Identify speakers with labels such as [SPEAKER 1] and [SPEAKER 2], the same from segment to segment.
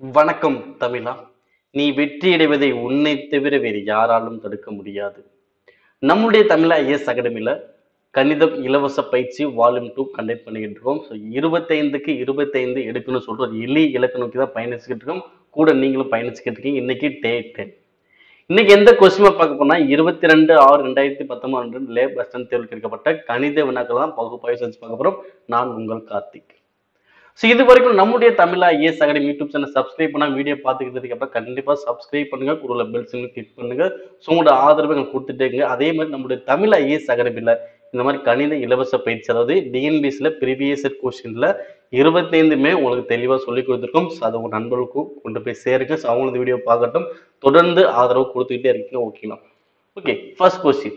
[SPEAKER 1] வணக்கம் தமிழா நீ வெற்றியடைவதை உன்னை தவிர வேறு யாராலும் தடுக்க முடியாது நம்முடைய தமிழா ஐஎஸ் அகாடமியில் கணிதம் இலவச பயிற்சி வால்யூம் டூ கண்டக்ட் பண்ணிக்கிட்டு இருக்கோம் ஸோ இருபத்தைந்துக்கு இருபத்தைந்து எடுக்கணும்னு சொல்லிட்டு ஒரு எளிய இலக்கு நோக்கி தான் பயணிச்சுக்கிட்டு இருக்கோம் கூட நீங்களும் பயணிச்சுக்கிட்டு இருக்கீங்க இன்னைக்கு டே டென் இன்னைக்கு எந்த கொஸ்டின் பார்க்க போனா இருபத்தி ரெண்டு ஆறு ரெண்டாயிரத்தி பத்தொன்பது லேப் பஸ்டன் தேர்வு கேட்கப்பட்ட கணித வினாக்கள் தான் பகுப்பாய்வு செஞ்சு பார்க்க போறோம் நான் உங்கள் கார்த்திக் ஸோ இது வரைக்கும் நம்முடைய Tamizha AS academy YouTube channel subscribe பண்ணா வீடியோ பார்த்துக்கிட்டதுக்கு அப்புறம் கண்டிப்பாக சப்ஸ்கிரைப் பண்ணுங்க கூட பெல் சிம்னு கிளிக் பண்ணுங்க ஸோ உங்களோட ஆதரவை எங்களுக்கு கொடுத்துட்டேங்க அதே மாதிரி நம்முடைய தமிழா ஏஎஸ் அகாடமியில் இந்த மாதிரி கணித இலவச பயிற்சி அதாவது டிஎன்பிஎஸ்ல ப்ரீவியஸ் கொஸ்டின்ல இருபத்தைந்துமே உங்களுக்கு தெளிவாக சொல்லி கொடுத்துருக்கோம் ஸோ அதை உங்கள் நண்பர்களுக்கும் கொண்டு போய் சேருங்க ஸோ அவங்களும் இந்த வீடியோ பார்க்கட்டும் தொடர்ந்து ஆதரவு கொடுத்துக்கிட்டே இருக்கீங்க ஓகேங்களா ஓகே ஃபர்ஸ்ட் கொஸ்டின்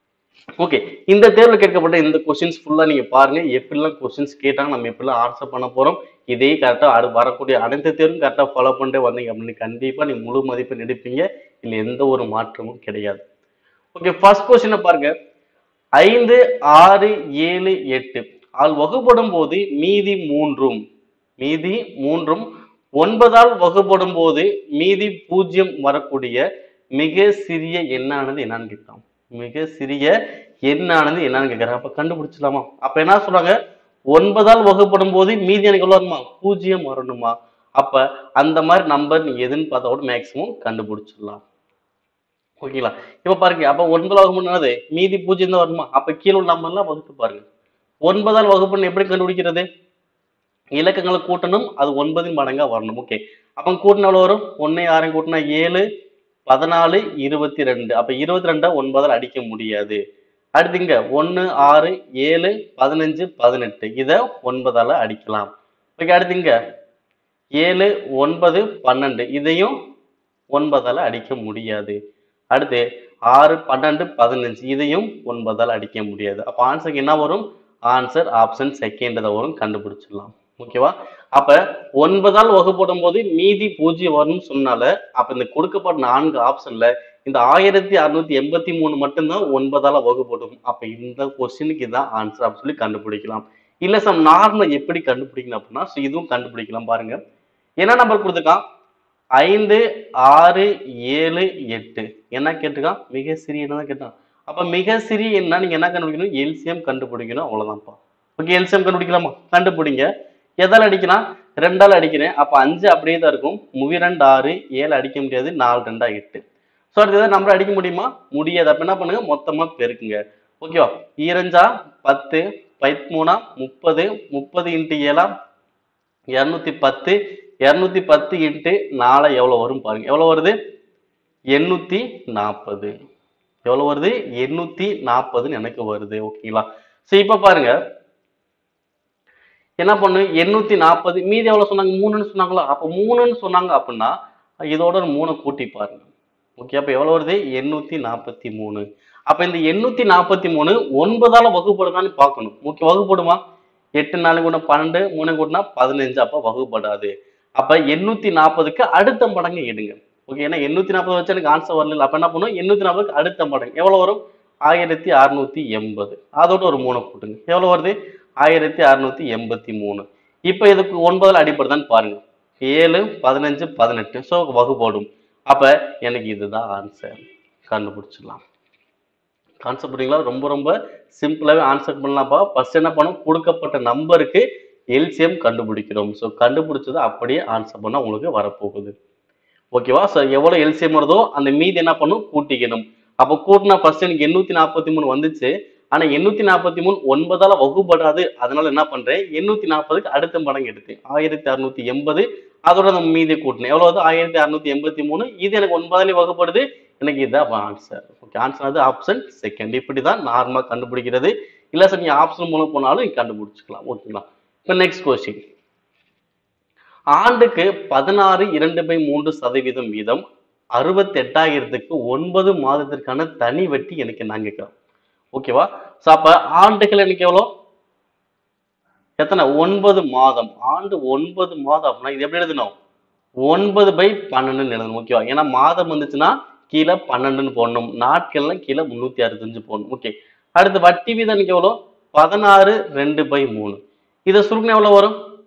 [SPEAKER 1] ஓகே இந்த தேர்வில் கேட்கப்பட்ட இந்த கொஸ்டின்ஸ் ஃபுல்லாக நீங்கள் பாருங்க எப்படிலாம் கொஸ்டின்ஸ் கேட்டாங்க நம்ம எப்படிலாம் ஆன்சர் பண்ண போகிறோம் இதே கரெக்டாக அடு வரக்கூடிய அனைத்து தேர்வும் கரெக்டாக ஃபாலோ பண்ணிட்டு வந்தீங்க அப்படின்னு கண்டிப்பாக நீங்கள் முழு மதிப்பெண் எடுப்பீங்க இல்லை எந்த ஒரு மாற்றமும் கிடையாது ஓகே ஃபர்ஸ்ட் கொஸ்டினை பாருங்க ஐந்து ஆறு ஏழு எட்டு ஆல் வகுப்படும் போது மீதி மூன்றும் மீதி மூன்றும் ஒன்பதால் வகுப்படும் போது மீதி பூஜ்ஜியம் வரக்கூடிய மிக சிறிய எண்ணானது என்னன்னு கேட்கலாம் மிக சிறிய எண்ணானது என்னன்னு கேட்கறாங்க அப்ப கண்டுபிடிச்சலாமா அப்ப என்ன சொல்றாங்க ஒன்பதால் வகுப்படும் போது மீதி எனக்கு எவ்வளவு வருமா பூஜ்ஜியம் வரணுமா அப்ப அந்த மாதிரி நம்பர் நீங்க எதுன்னு பார்த்தா கூட மேக்சிமம் கண்டுபிடிச்சிடலாம் ஓகேங்களா இப்ப பாருங்க அப்ப ஒன்பதால் வகுப்பு என்னது மீதி பூஜ்ஜியம் தான் வருமா அப்ப கீழே உள்ள நம்பர்லாம் வகுத்து பாருங்க ஒன்பதால் வகுப்புன்னு எப்படி கண்டுபிடிக்கிறது இலக்கங்களை கூட்டணும் அது ஒன்பதின் மடங்கா வரணும் ஓகே அப்ப கூட்டினா எவ்வளவு வரும் ஒன்னு ஆறையும் கூட்டினா ஏழு பதினாலு இருபத்தி ரெண்டு அப்ப இருபத்தி ரெண்டா ஒன்பதால் அடிக்க முடியாது அடுத்து இங்க ஒன்னு ஆறு ஏழு பதினஞ்சு பதினெட்டு இத ஒன்பதால அடிக்கலாம் ஓகே அடுத்து இங்க ஏழு ஒன்பது பன்னெண்டு இதையும் ஒன்பதால அடிக்க முடியாது அடுத்து ஆறு பன்னெண்டு பதினஞ்சு இதையும் ஒன்பதால் அடிக்க முடியாது அப்ப ஆன்சருக்கு என்ன வரும் ஆன்சர் ஆப்ஷன் செகண்ட் தான் வரும் கண்டுபிடிச்சிடலாம் ஓகேவா அப்ப ஒன்பதால் வகுப்படும் போது மீதி பூஜ்ஜியம் வரும்னு சொன்னால அப்ப இந்த கொடுக்கப்பட்ட நான்கு ஆப்ஷன்ல இந்த ஆயிரத்தி அறுநூத்தி எண்பத்தி மூணு மட்டும்தான் ஒன்பதால வகுப்படும் அப்ப இந்த கொஸ்டினுக்கு இதான் ஆன்சர் அப்படின்னு சொல்லி கண்டுபிடிக்கலாம் இல்ல சார் நார்மல் எப்படி கண்டுபிடிக்கணும் அப்படின்னா so இதுவும் கண்டுபிடிக்கலாம் பாருங்க என்ன நம்பர் கொடுத்துருக்கான் ஐந்து ஆறு ஏழு எட்டு என்ன கேட்டிருக்கான் மிக சிறிய என்ன தான் கேட்டான் அப்ப மிக சிறிய என்ன நீங்க என்ன கண்டுபிடிக்கணும் எல்சிஎம் கண்டுபிடிக்கணும் அவ்வளவுதான்ப்பா ஓகே எல்சிஎம் கண்டுபிடிக்கலாமா கண்டுபிடிங்க எதால் அடிக்கலாம் ரெண்டால் அடிக்கிறேன் அப்ப அஞ்சு அப்படியே தான் இருக்கும் முவி ரெண்டு ஆறு ஏழு அடிக்க முடியாது நாலு ரெண்டா எட்டு ஸோ அடுத்து ஏதாவது நம்பர் அடிக்க முடியுமா முடியாது அப்ப என்ன பண்ணுங்க மொத்தமா பெருக்குங்க ஓகேவா ஈரஞ்சா பத்து பதிமூணா முப்பது முப்பது இன்ட்டு ஏழா இரநூத்தி பத்து இரநூத்தி பத்து இன்ட்டு நாலு எவ்வளோ வரும் பாருங்க எவ்வளோ வருது எண்ணூத்தி நாற்பது எவ்வளோ வருது எண்ணூத்தி நாற்பதுன்னு எனக்கு வருது ஓகேங்களா ஸோ இப்போ பாருங்க என்ன பண்ணு எண்ணூத்தி நாற்பது மீதி எவ்வளவு சொன்னாங்க மூணுன்னு சொன்னாங்களா அப்போ மூணுன்னு சொன்னாங்க அப்படின்னா இதோட ஒரு மூணை கூட்டி பாருங்க ஓகே அப்போ எவ்வளவு வருது எண்ணூத்தி நாற்பத்தி மூணு அப்ப இந்த எண்ணூத்தி நாற்பத்தி மூணு ஒன்பதால வகுப்படுதான்னு பார்க்கணும் ஓகே வகுப்படுமா எட்டு நாலு கூட பன்னெண்டு மூணு கூட்டினா பதினஞ்சு அப்ப வகுப்படாது அப்ப எண்ணூத்தி நாற்பதுக்கு அடுத்த மடங்கு எடுங்க ஓகே ஏன்னா எண்ணூத்தி நாற்பது வச்சு எனக்கு ஆன்சர் வரல அப்ப என்ன பண்ணும் எண்ணூத்தி நாற்பதுக்கு அடுத்த மடங்கு எவ்வளவு வரும் ஆயிரத்தி அறுநூத்தி எண்பது அதோட ஒரு மூணை கூட்டுங்க எவ்வளவு வருது ஆயிரத்தி அறுநூத்தி எண்பத்தி மூணு இப்போ இதுக்கு ஒன்பதுல அடிப்படுதான்னு பாருங்க ஏழு பதினஞ்சு பதினெட்டு ஸோ வகுப்படும் அப்ப எனக்கு இதுதான் ஆன்சர் கண்டுபிடிச்சிடலாம் கான்செப்ட் புரியுங்களா ரொம்ப ரொம்ப சிம்பிளாகவே ஆன்சர் பண்ணலாம்ப்பா ஃபர்ஸ்ட் என்ன பண்ணும் கொடுக்கப்பட்ட நம்பருக்கு எல்சிஎம் கண்டுபிடிக்கிறோம் ஸோ கண்டுபிடிச்சது அப்படியே ஆன்சர் பண்ணால் உங்களுக்கு வரப்போகுது ஓகேவா ஸோ எவ்வளோ எல்சிஎம் வருதோ அந்த மீதி என்ன பண்ணும் கூட்டிக்கணும் அப்போ கூட்டினா ஃபர்ஸ்ட் எனக்கு எண்ணூத்தி நாற்பத்தி மூணு வந்துச்சு ஆனா எண்ணூத்தி நாற்பத்தி மூணு ஒன்பதால வகுப்படாது அதனால என்ன பண்றேன் எண்ணூத்தி நாற்பதுக்கு அடுத்த மடங்கு எடுத்தேன் ஆயிரத்தி அறுநூத்தி எண்பது அதோட நம்ம மீதி கூட்டினேன் எவ்வளவு ஆயிரத்தி அறுநூத்தி எண்பத்தி மூணு இது எனக்கு ஒன்பதாலே வகுப்படுது எனக்கு இதுதான் ஆன்சர் ஓகே ஆன்சர் அது ஆப்ஷன் செகண்ட் இப்படி தான் நார்மலாக கண்டுபிடிக்கிறது இல்லை சார் நீங்க ஆப்ஷன் மூலம் போனாலும் நீங்க கண்டுபிடிச்சிக்கலாம் ஓகேங்களா இப்போ நெக்ஸ்ட் கொஸ்டின் ஆண்டுக்கு பதினாறு இரண்டு பை மூன்று சதவீதம் வீதம் அறுபத்தெட்டாயிரத்துக்கு ஒன்பது மாதத்திற்கான தனி வட்டி எனக்கு நான் கேட்கிறேன் ஓகேவா ஸோ அப்ப ஆண்டுகள் எனக்கு எவ்வளோ எத்தனை ஒன்பது மாதம் ஆண்டு ஒன்பது மாதம் அப்படின்னா இது எப்படி எழுதணும் ஒன்பது பை பன்னெண்டுன்னு எழுதணும் ஓகேவா ஏன்னா மாதம் வந்துச்சுன்னா கீழே பன்னெண்டுன்னு போடணும் நாட்கள்னா கீழே முந்நூற்றி அறுபத்தஞ்சு போடணும் ஓகே அடுத்து வட்டி வீதம் எனக்கு எவ்வளோ பதினாறு ரெண்டு பை மூணு இதை சுருக்கினா எவ்வளோ வரும்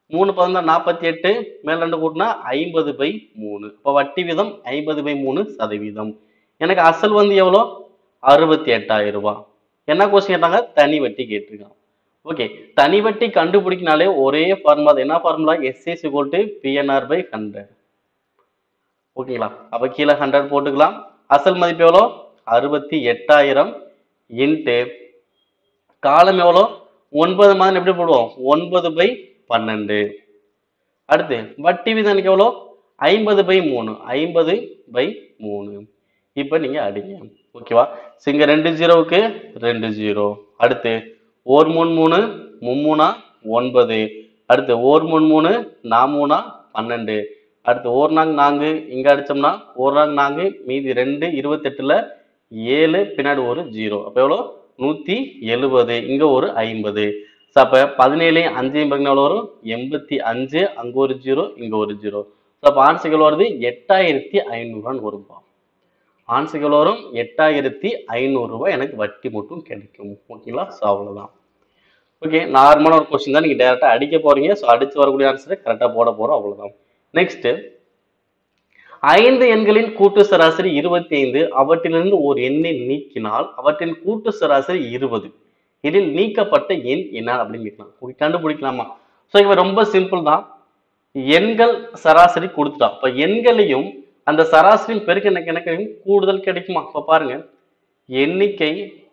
[SPEAKER 1] மூணு பதினொன்று நாற்பத்தி எட்டு மேல ரெண்டு கூட்டினா ஐம்பது பை மூணு இப்போ வட்டி வீதம் ஐம்பது பை மூணு சதவீதம் எனக்கு அசல் வந்து எவ்வளோ அறுபத்தி எட்டாயிரம் ரூபாய் என்ன கொஸ்டின் கேட்டாங்க தனி வட்டி கேட்டிருக்காங்க ஓகே தனி வட்டி கண்டுபிடிக்கினாலே ஒரே ஃபார்முலா என்ன formula SS equal to PNR by hundred ஓகேங்களா அப்போ கீழே ஹண்ட்ரட் போட்டுக்கலாம் அசல் மதிப்பு எவ்வளோ அறுபத்தி எட்டாயிரம் இன்ட்டு காலம் எவ்வளோ ஒன்பது மாதிரி எப்படி போடுவோம் ஒன்பது பை பன்னெண்டு அடுத்து வட்டி வீதம் எனக்கு எவ்வளோ ஐம்பது பை மூணு ஐம்பது பை மூணு இப்போ நீங்க அடிங்க ஓகேவா So, இங்க ரெண்டு ஜீரோவுக்கு ரெண்டு ஜீரோ அடுத்து ஓர் மூணு மூணு மும்மூணா ஒன்பது அடுத்து ஓர் மூணு மூணு நாமூணா பன்னெண்டு அடுத்து ஓர் நாங் நான்கு இங்க அடிச்சோம்னா ஓர் நாங் நான்கு மீதி ரெண்டு இருபத்தெட்டுல ஏழு பின்னாடி ஒரு ஜீரோ அப்போ எவ்வளோ நூத்தி எழுபது இங்க ஒரு ஐம்பது ஸோ அப்போ பதினேழு அஞ்சு எவ்வளோ வரும் எண்பத்தி அஞ்சு அங்க ஒரு ஜீரோ இங்க ஒரு ஜீரோ ஸோ அப்போ ஆன்சர் எவ்வளோ வருது எட்டாயிரத்தி ஐநூறுரூவான்னு வரும்பா ஆன்சர் எவ்வளோ வரும் எட்டாயிரத்தி ஐநூறுரூவா எனக்கு வட்டி மட்டும் கிடைக்கும் ஓகேங்களா ஸோ அவ்வளோதான் ஓகே நார்மலான ஒரு கொஸ்டின் தான் நீங்கள் டேரெக்டாக அடிக்க போறீங்க ஸோ அடிச்சு வரக்கூடிய ஆன்சரை கரெக்டாக போட போகிறோம் அவ்வளோதான் நெக்ஸ்ட் ஐந்து எண்களின் கூட்டு சராசரி இருபத்தி ஐந்து அவற்றிலிருந்து ஒரு எண்ணை நீக்கினால் அவற்றின் கூட்டு சராசரி இருபது இதில் நீக்கப்பட்ட எண் என்ன அப்படின்னு கேட்கலாம் உங்களுக்கு கண்டுபிடிக்கலாமா ஸோ இவன் ரொம்ப சிம்பிள் தான் எண்கள் சராசரி கொடுத்துட்டான் இப்போ எண்களையும் அந்த சராசரியின் பெருக்கு எனக்கு எனக்கு கூடுதல் கிடைக்குமா இப்போ பாருங்க எண்ணிக்கை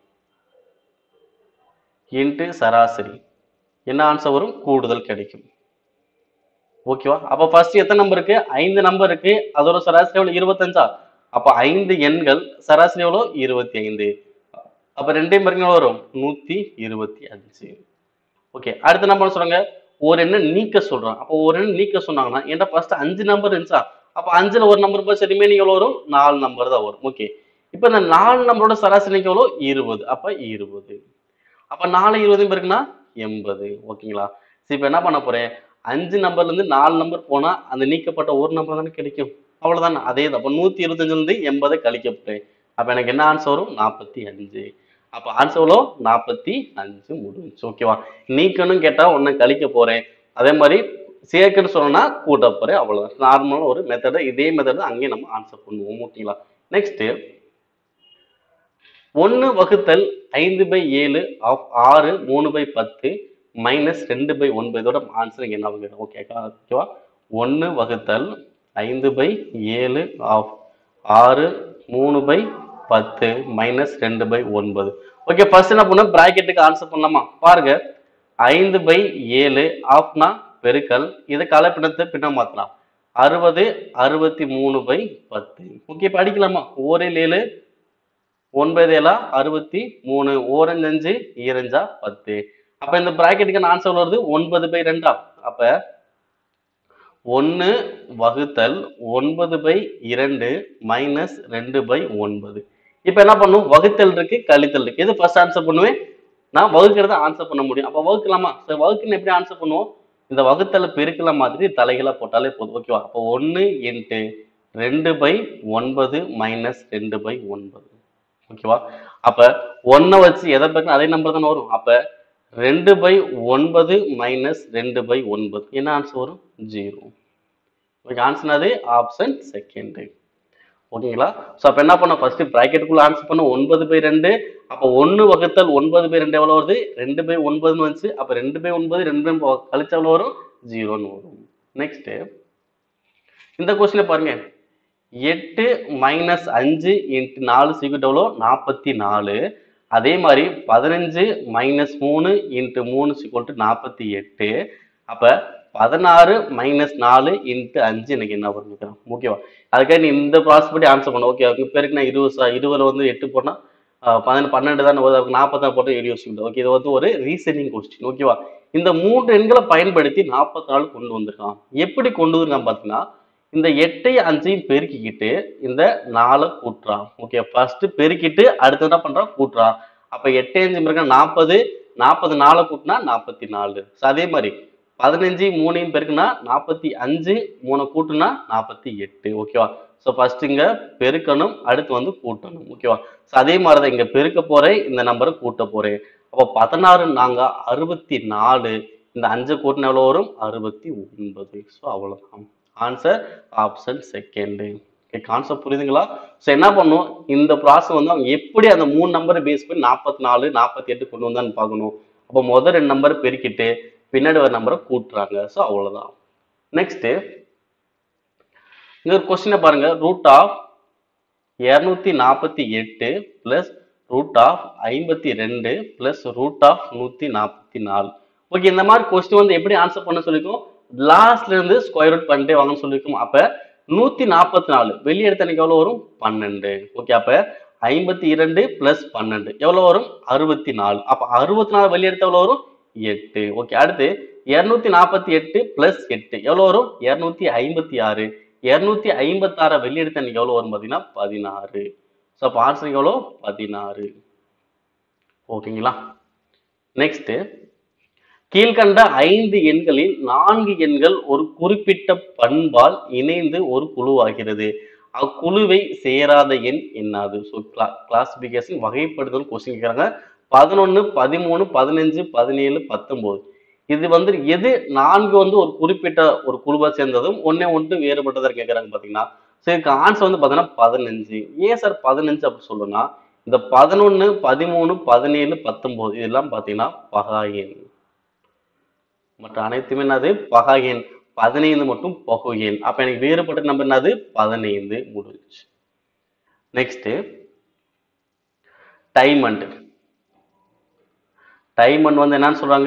[SPEAKER 1] இன்ட்டு சராசரி என்ன ஆன்சர் வரும் கூடுதல் கிடைக்கும் ஓகேவா அப்ப ஃபர்ஸ்ட் எத்தனை நம்பர் இருக்கு ஐந்து நம்பர் இருக்கு அதோட சராசரி எவ்வளவு இருபத்தஞ்சா அப்ப ஐந்து எண்கள் சராசரி எவ்வளோ இருபத்தி ஐந்து அப்ப ரெண்டையும் பாருங்க எவ்வளவு வரும் நூத்தி இருபத்தி அஞ்சு ஓகே அடுத்த நம்பர் சொல்றாங்க ஒரு எண்ணை நீக்க சொல்றான் அப்போ ஒரு எண்ணை நீக்க சொன்னாங்கன்னா என்கிட்ட ஃபர்ஸ்ட் அஞ்சு நம்பர் இருந்துச்சா அப்ப அஞ்சுல ஒரு நம்பர் போய் ரிமைனிங் எவ்வளவு வரும் நாலு நம்பர் தான் வரும் ஓகே இப்போ இந்த நாலு நம்பரோட சராசரி எண்ணிக்கை எவ்வளோ இருபது அப்ப இருபது அப்ப நாலு இருபது பேருக்குன்னா எண்பது ஓகேங்களா சரி இப்போ என்ன பண்ண போறேன் அஞ்சு நம்பர்ல இருந்து நாலு நம்பர் போனா அந்த நீக்கப்பட்ட ஒரு நம்பர் தானே கிடைக்கும் அவ்வளவுதானே அதே தான் அப்போ நூத்தி இருபத்தஞ்சுல இருந்து எண்பதை கழிக்கப்பட்டேன் அப்ப எனக்கு என்ன ஆன்சர் வரும் நாற்பத்தி அஞ்சு அப்ப ஆன்சர் எவ்வளோ நாற்பத்தி அஞ்சு முடிஞ்சு ஓகேவா நீக்கணும் கேட்டா ஒன்னு கழிக்க போறேன் அதே மாதிரி சேர்க்கன்னு சொன்னா கூட்ட போறேன் அவ்வளவுதான் நார்மலான ஒரு மெத்தடு இதே மெத்தட் அங்கேயும் நம்ம ஆன்சர் பண்ணுவோம் ஓகேங்களா நெக்ஸ்ட் ஒன்று வகுத்தல் ஐந்து பை ஏழு ஆஃப் ஆறு மூணு பை பத்து மைனஸ் ரெண்டு பை ஒன்பது இதோட ஆன்சர் என்ன ஆகுது ஓகேக்கா ஓகேவா ஒன்று வகுத்தல் ஐந்து பை ஏழு ஆஃப் ஆறு மூணு பை பத்து மைனஸ் ரெண்டு பை ஒன்பது ஓகே ஃபர்ஸ்ட் என்ன பண்ணணும் ப்ராக்கெட்டுக்கு ஆன்சர் பண்ணலாமா பாருங்க ஐந்து பை ஏழு ஆஃப்னா பெருக்கல் இதை கலப்பினத்தை பின்ன மாற்றலாம் அறுபது அறுபத்தி மூணு பை பத்து ஓகே இப்போ அடிக்கலாமா ஓரில் ஏழு ஒன்பது ஏழா அறுபத்தி மூணு ஓரஞ்சு அஞ்சு ஈரஞ்சா பத்து அப்ப இந்த பிராக்கெட்டுக்கு ஆன்சர் வருது ஒன்பது பை ரெண்டா அப்ப ஒன்னு வகுத்தல் ஒன்பது பை இரண்டு மைனஸ் ரெண்டு பை ஒன்பது இப்ப என்ன பண்ணும் வகுத்தல் இருக்கு கழித்தல் இருக்கு எது ஃபர்ஸ்ட் ஆன்சர் பண்ணுவேன் நான் வகுக்கிறத ஆன்சர் பண்ண முடியும் அப்ப வகுக்கலாமா சரி வகுக்குன்னு எப்படி ஆன்சர் பண்ணுவோம் இந்த வகுத்தல பெருக்கல மாதிரி தலைகளா போட்டாலே போதும் ஓகேவா அப்போ ஒன்னு இன்ட்டு ரெண்டு பை ஒன்பது மைனஸ் ரெண்டு பை ஒன்பது ஓகேவா அப்ப ஒன்னை வச்சு எதை பார்க்கணும் அதே நம்பர் தானே வரும் அப்ப ரெண்டு பை ஒன்பது மைனஸ் ரெண்டு பை ஒன்பது என்ன ஆன்சர் வரும் ஜீரோ ஓகே ஆன்சர் அது ஆப்ஷன் செகண்ட் ஓகேங்களா ஸோ அப்போ என்ன பண்ண ஃபர்ஸ்ட் ப்ராக்கெட்டுக்குள்ள ஆன்சர் பண்ண ஒன்பது பை ரெண்டு அப்போ ஒன்று வகுத்தல் ஒன்பது பை ரெண்டு எவ்வளோ வருது ரெண்டு பை ஒன்பதுன்னு வந்துச்சு அப்போ ரெண்டு பை ஒன்பது ரெண்டு பை ஒ- கழிச்சா எவ்வளோ வரும் ஜீரோன்னு வரும் நெக்ஸ்ட் இந்த கொஸ்டினை பாருங்க எட்டு மைனஸ் அஞ்சு இன்ட்டு நாலு சீக்கிரம் எவ்வளோ நாற்பத்தி நாலு அதே மாதிரி பதினஞ்சு மைனஸ் மூணு இன்ட்டு மூணு சீக்கிரம் நாற்பத்தி எட்டு அப்போ பதினாறு மைனஸ் நாலு இன்ட்டு அஞ்சு எனக்கு என்ன பண்ணிக்கிறேன் ஓகேவா அதுக்காக நீ இந்த ப்ராசஸ் படி ஆன்சர் பண்ண ஓகே அதுக்கு பேருக்கு நான் இருபது சா- இருபதுல வந்து எட்டு போனால் பதினெண்டு பன்னெண்டு தான் வருது அதுக்கு நாற்பத்தாறு போட்டு எழுதி வச்சுக்கிட்டோம் ஓகே இது வந்து ஒரு ரீசனிங் கொஸ்டின் ஓகேவா இந்த மூன்று எண்களை பயன்படுத்தி நாற்பத்தி நாலு கொண்டு வந்திருக்கான் எப்படி கொண்டு வந்திருக்கான் பார்த்தீங்கன்னா இந்த எட்டையும் அஞ்சையும் பெருக்கிக்கிட்டு இந்த நாலை கூட்டுறான் ஓகே ஃபர்ஸ்ட் பெருக்கிட்டு அடுத்து என்ன பண்றான் கூட்டுறான் அப்ப எட்டு அஞ்சு இருக்க நாற்பது நாற்பது நாலை கூட்டினா நாற்பத்தி நாலு ஸோ அதே மாதிரி பதினஞ்சு மூணையும் பெருக்குனா நாற்பத்தி அஞ்சு மூணை கூட்டுனா நாற்பத்தி எட்டு ஓகேவா ஸோ ஃபர்ஸ்ட் இங்க பெருக்கணும் அடுத்து வந்து கூட்டணும் ஓகேவா ஸோ அதே மாதிரி தான் இங்க பெருக்க போறேன் இந்த நம்பரை கூட்ட போறேன் அப்போ பதினாறு நாங்க அறுபத்தி நாலு இந்த அஞ்சு கூட்டினா எவ்வளோ வரும் அறுபத்தி ஒன்பது ஸோ அவ்வளோதான் ஆன்சர் ஆப்ஷன் செகண்டு கான்செப்ட் புரியுதுங்களா ஸோ என்ன பண்ணும் இந்த ப்ராசஸ் வந்து அவங்க எப்படி அந்த மூணு நம்பரை பேஸ் பண்ணி நாற்பத்தி நாலு நாற்பத்தி எட்டு கொண்டு வந்தான்னு பார்க்கணும் அப்போ முதல் ரெண்டு நம்பரை பெருக்கிட்டு பின்னாடி ஒரு நம்பரை கூட்டுறாங்க ஸோ அவ்வளோதான் நெக்ஸ்ட்டு இங்க ஒரு கொஸ்டினை பாருங்க ரூட் ஆஃப் இரநூத்தி நாற்பத்தி எட்டு பிளஸ் ரூட் ஆஃப் ஐம்பத்தி ரெண்டு பிளஸ் ரூட் ஆஃப் நூற்றி நாற்பத்தி நாலு ஓகே இந்த மாதிரி கொஸ்டின் வந்து எப்படி ஆன்சர் பண்ண சொல்லிருக்கோம் லாஸ்ட்ல இருந்து ஸ்கொயர் ரூட் பண்ணிட்டே வாங்கன்னு சொல்லியிருக்கோம் அப்ப நூத்தி நாற்பத்தி நாலு வெளியே எடுத்த எனக்கு எவ்வளவு வரும் பன்னெண்டு ஓகே அப்ப ஐம்பத்தி இரண்டு பிளஸ் பன்னெண்டு எவ்வளவு வரும் அறுபத்தி நாலு அப்ப அறுபத்தி நாலு வெளியே எடுத்த எவ்வளவு வரும் எட்டு ஓகே அடுத்து இருநூத்தி நாற்பத்தி எட்டு பிளஸ் எட்டு எவ்வளவு வரும் இருநூத்தி ஐம்பத்தி ஆறு இருநூத்தி ஐம்பத்தாறு வெளியே எடுத்த எனக்கு எவ்வளவு வரும் பாத்தீங்கன்னா பதினாறு ஸோ அப்போ ஆன்சர் எவ்வளோ பதினாறு ஓகேங்களா நெக்ஸ்ட் கீழ்கண்ட ஐந்து எண்களில் நான்கு எண்கள் ஒரு குறிப்பிட்ட பண்பால் இணைந்து ஒரு குழுவாகிறது அக்குழுவை சேராத எண் என்னது ஸோ கிளாசிபிகேஷன் வகைப்படுத்தல் கொஸ்டின் கேட்குறாங்க பதினொன்று பதிமூணு பதினஞ்சு பதினேழு பத்தொம்போது இது வந்து எது நான்கு வந்து ஒரு குறிப்பிட்ட ஒரு குழுவை சேர்ந்ததும் ஒன்னே ஒன்று வேறுபட்டதா கேட்குறாங்க பார்த்தீங்கன்னா ஸோ இதுக்கு ஆன்சர் வந்து பார்த்தீங்கன்னா பதினஞ்சு ஏன் சார் பதினஞ்சு அப்படி சொல்லணும்னா இந்த பதினொன்று பதிமூணு பதினேழு பத்தொம்போது இதெல்லாம் பார்த்தீங்கன்னா பகா எண் மற்ற அனைத்துமே என்னது பகா எண் பதினைந்து மட்டும் பகு எண் அப்ப எனக்கு வேறுபட்ட நம்பர் என்னது பதினைந்து முடிஞ்சு நெக்ஸ்ட் டைமண்ட் டைமண்ட் வந்து என்னன்னு சொல்றாங்க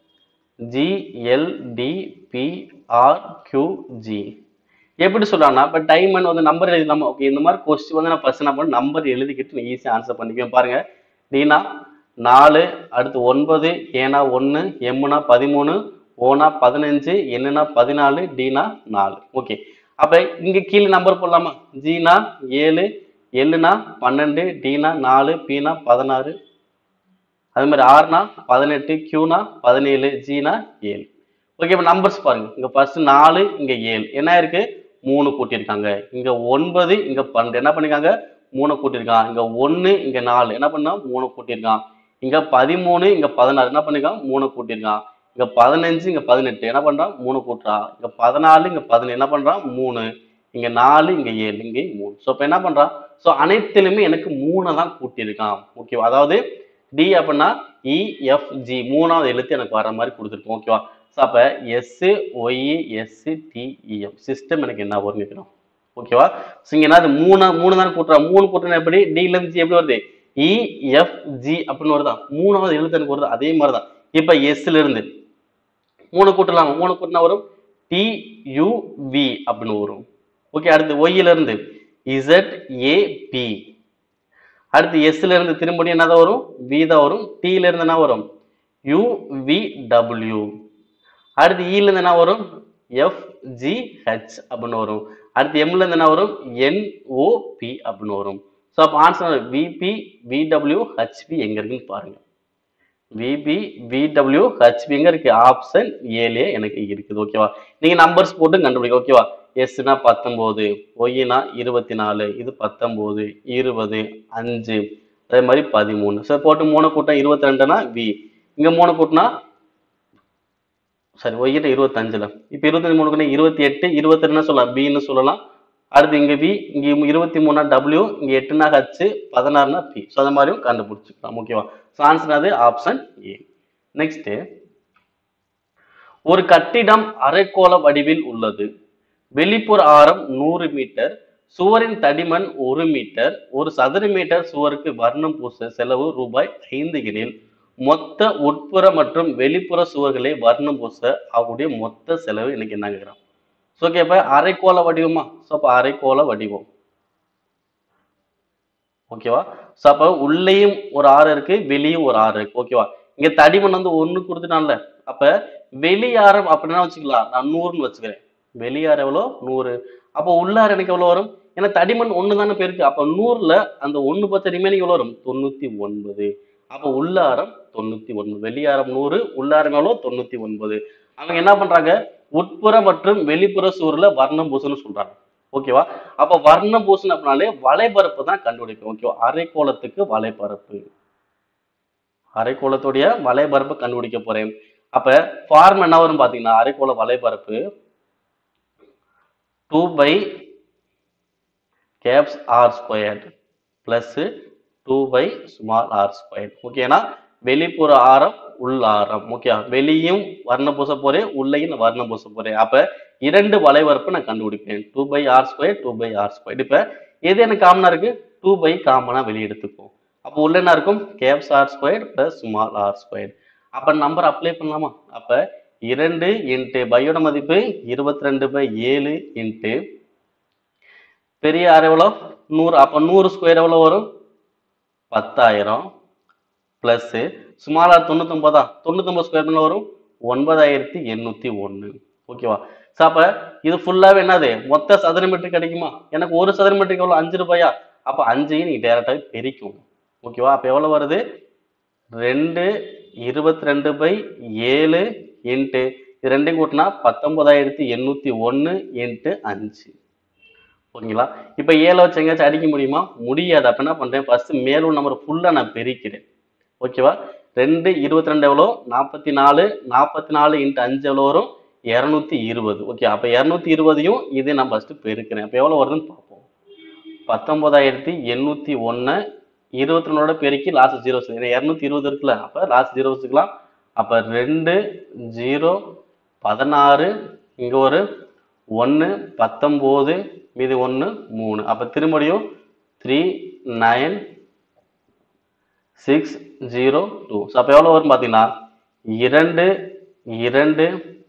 [SPEAKER 1] ஜிஎல்டிபிஆர்கியூஜி எப்படி சொல்றாங்கன்னா இப்போ டைமண்ட் வந்து நம்பர் எழுதலாமா ஓகே இந்த மாதிரி கொஸ்டின் வந்து நான் ஃபர்ஸ்ட் என்ன பண்ண நம்பர் எழுதிக்கிட்டு ஈஸியாக ஆன்சர் பண்ணிக்குவேன் பாருங்க டீனா நாலு அடுத்து ஒன்பது ஏனா ஒன்று எம்முனா பதிமூணு ஓனா பதினஞ்சு என்னன்னா பதினாலு டீனா நாலு ஓகே அப்ப இங்க கீழே நம்பர் போடலாமா ஜீனா ஏழு எல்லுனா பன்னெண்டு டீனா நாலு பீனா பதினாறு அது மாதிரி ஆறுனா பதினெட்டு கியூனா பதினேழு ஜீனா ஏழு ஓகே இப்போ நம்பர்ஸ் பாருங்க இங்க ஃபர்ஸ்ட் நாலு இங்க ஏழு என்ன இருக்கு மூணு கூட்டியிருக்காங்க இங்க ஒன்பது இங்க பன்னெண்டு என்ன பண்ணிருக்காங்க மூணு கூட்டியிருக்கான் இங்க ஒண்ணு இங்க நாலு என்ன பண்ணா மூணு கூட்டியிருக்கான் இங்க பதிமூணு இங்க பதினாறு என்ன பண்ணிருக்கான் மூணு கூட்டியிருக்கான் இங்க பதினஞ்சு இங்க பதினெட்டு என்ன பண்றான் மூணு கூட்டுறான் இங்க பதினாலு இங்க பதினேழு என்ன பண்றான் மூணு இங்க நாலு இங்க ஏழு இங்க மூணு ஸோ இப்போ என்ன பண்றான் ஸோ அனைத்திலுமே எனக்கு மூணை தான் கூட்டியிருக்கான் ஓகேவா அதாவது டி அப்படின்னா இஎஃப்ஜி மூணாவது எழுத்து எனக்கு வர மாதிரி கொடுத்துருக்கோம் ஓகேவா ஸோ அப்போ S Y S DEM system எனக்கு என்ன வரும் கேட்குறோம் ஓகேவா ஸோ இங்கே என்னது மூணு மூணு தானே கூட்டுறா மூணு கூட்டுறா எப்படி டிலேருந்து ஜி எப்படி வருது இஎஃப்ஜி அப்படின்னு வருதா மூணாவது எழுத்து எனக்கு வருது அதே மாதிரி தான் இப்போ எஸ்ல இருந்து மூணு கூட்டலாம் மூணு கூட்டினா வரும் டியூவி அப்படின்னு வரும் ஓகே அடுத்து ஒய்யில இருந்து இசட் ஏபி அடுத்து எஸ்ல இருந்து திரும்படியும் என்னதான் வரும் வி தான் வரும் டீல இருந்து என்ன வரும் யூவிடபிள்யூ அடுத்து ஈல இருந்து என்ன வரும் எஃப்ஜிஹெச் அப்படின்னு வரும் அடுத்து எம்ல இருந்து என்ன வரும் என்ஓபி அப்படின்னு வரும் ஸோ அப்போ ஆன்சர் விபி விடபிள்யூ ஹெச்பி எங்க இருக்குன்னு பாருங்க விபி விடபிள்யூ ஹெச்பி எங்க இருக்கு ஆப்ஷன் ஏலே எனக்கு இருக்குது ஓகேவா நீங்க நம்பர்ஸ் போட்டு கண்டுபிடிக்க ஓகேவா எஸ்னா பத்தொம்போது ஒய்னா இருபத்தி நாலு இது பத்தொம்போது இருபது அஞ்சு அதே மாதிரி பதிமூணு ஸோ போட்டு மூணு கூட்டம் இருபத்தி ரெண்டுனா வி இங்க மூணு கூட்டினா சரி ஒய்கிட்ட இருபத்தஞ்சுல இப்போ இருபத்தஞ்சு மூணு கூட்டம் இருபத்தி எட்டு இருபத்தி ரெண்டு சொல்லலாம் பின்னு சொல்லலாம் அடுத்து இங்க பி இங்க இருபத்தி மூணா டபிள்யூ இங்க எட்டுனா ஹச் பதினாறுனா பி ஸோ அந்த மாதிரியும் கண்டுபிடிச்சிக்கலாம் ஓகேவா ஸோ ஆன்சர் அது ஆப்ஷன் ஏ நெக்ஸ்ட் ஒரு கட்டிடம் அரைக்கோள வடிவில் உள்ளது வெளிப்புற ஆரம் நூறு மீட்டர் சுவரின் தடிமன் ஒரு மீட்டர் ஒரு சதுர மீட்டர் சுவருக்கு வர்ணம் பூச செலவு ரூபாய் ஐந்து எனில் மொத்த உட்புற மற்றும் வெளிப்புற சுவர்களை வர்ணம் பூச அவருடைய மொத்த செலவு எனக்கு என்ன கேட்குறான் ஸோ ஓகே இப்போ அரைக்கோள வடிவமா ஸோ அப்போ அரைக்கோள வடிவம் ஓகேவா ஸோ அப்போ உள்ளேயும் ஒரு ஆறு இருக்கு வெளியும் ஒரு ஆறு இருக்கு ஓகேவா இங்க தடிமன் வந்து ஒண்ணு கொடுத்துட்டான்ல அப்ப வெளியாரம் அப்படின்னா வச்சுக்கலாம் நான் நூறுன்னு வச்சுக்கிறேன் வெளியாரம் எவ்வளோ நூறு அப்போ உள்ளார எனக்கு எவ்வளோ வரும் ஏன்னா தடிமன் ஒன்று தானே போயிருக்கு அப்போ நூறுல அந்த ஒன்று பத்து ரிமைனிங் எவ்வளோ வரும் தொண்ணூத்தி ஒன்பது அப்போ உள்ளாரம் தொண்ணூத்தி ஒன்பது வெளியாரம் நூறு உள்ளாரம் எவ்வளோ தொண்ணூத்தி ஒன்பது அவங்க என்ன பண்றாங்க உட்புற மற்றும் வெளிப்புற சுவர்ல வர்ணம் பூசுன்னு சொல்றாங்க ஓகேவா அப்ப வர்ணம் பூசணும் அப்படின்னாலே வலைபரப்பு தான் கண்டுபிடிக்கும் ஓகேவா அரைக்கோளத்துக்கு வலைபரப்பு அரைக்கோளத்துடைய வலைபரப்பு கண்டுபிடிக்க போறேன் அப்ப ஃபார்ம் என்ன வரும் பாத்தீங்கன்னா அரைக்கோள வலைபரப்பு two pi caps R squared plus two pi small R squared ஓகேனா வெளிப்புற ஆரம் உள் ஆரம் ஓகே வெளியும் வர்ணம் பூச போறேன் உள்ளேயும் நான் வர்ணம் பூச போறேன் அப்ப இரண்டு வளைவரப்பு நான் கண்டுபிடிப்பேன் two pi R square two pi R square இப்ப எது எனக்கு காமனா இருக்கு டூ பை காமனா வெளியே எடுத்துப்போம் அப்போ உள்ள என்ன இருக்கும் caps R square plus small R square அப்ப நம்பர் அப்ளை பண்ணலாமா அப்ப இரண்டு இன்ட்டு பையோட மதிப்பு இருபத்தி ரெண்டு பை ஏழு இன்ட்டு பெரிய ஆர் எவ்வளோ நூறு அப்போ நூறு ஸ்கொயர் எவ்வளோ வரும் பத்தாயிரம் ப்ளஸ்ஸு ஸ்மால் ஆர் தொண்ணூத்தொம்பதா தொண்ணூத்தொம்பது ஸ்கொயர் பண்ண வரும் ஒன்பதாயிரத்தி எண்ணூற்றி ஒன்று ஓகேவா ஸோ அப்போ இது ஃபுல்லாகவே என்னது மொத்த சதுர மீட்டர் கிடைக்குமா எனக்கு ஒரு சதுர மீட்டருக்கு எவ்வளோ அஞ்சு ரூபாயா அப்போ அஞ்சையும் நீ டேரெக்டாகவே பெருக்கும் ஓகேவா அப்போ எவ்வளோ வருது ரெண்டு இருபத்தி ரெண்டு பை ஏழு இன்ட்டு இது ரெண்டையும் கூட்டினா பத்தொன்பதாயிரத்தி எண்ணூற்றி ஒன்று இன்ட்டு அஞ்சு ஓகேங்களா இப்போ ஏழை வச்சு எங்கேயாச்சும் அடிக்க முடியுமா முடியாது அப்போ என்ன பண்ணுறேன் ஃபஸ்ட்டு மேலும் நம்பர் ஃபுல்லாக நான் பெருக்கிறேன் ஓகேவா ரெண்டு இருபத்தி ரெண்டு எவ்வளோ நாற்பத்தி நாலு நாற்பத்தி நாலு இன்ட்டு அஞ்சு எவ்வளோ வரும் இரநூத்தி இருபது ஓகே அப்போ இரநூத்தி இருபதையும் இதை நான் ஃபஸ்ட்டு பெருக்கிறேன் அப்போ எவ்வளோ வருதுன்னு பார்ப்போம் பத்தொன்பதாயிரத்தி எண்ணூற்றி ஒன்று இருபத்தி ரெண்டோட பெருக்கி லாஸ்ட் ஜீரோ ஏன்னா இரநூத்தி இருபது இருக்குல்ல அப்போ லாஸ்ட் ஜீரோ வச்சுக்கலாம் அப்போ ரெண்டு ஜீரோ பதினாறு இங்கே ஒரு ஒன்று பத்தொம்போது மீதி ஒன்று மூணு அப்போ திருமடியும் three nine six zero two so அப்போ எவ்வளோ வரும் பார்த்தீங்கன்னா இரண்டு இரண்டு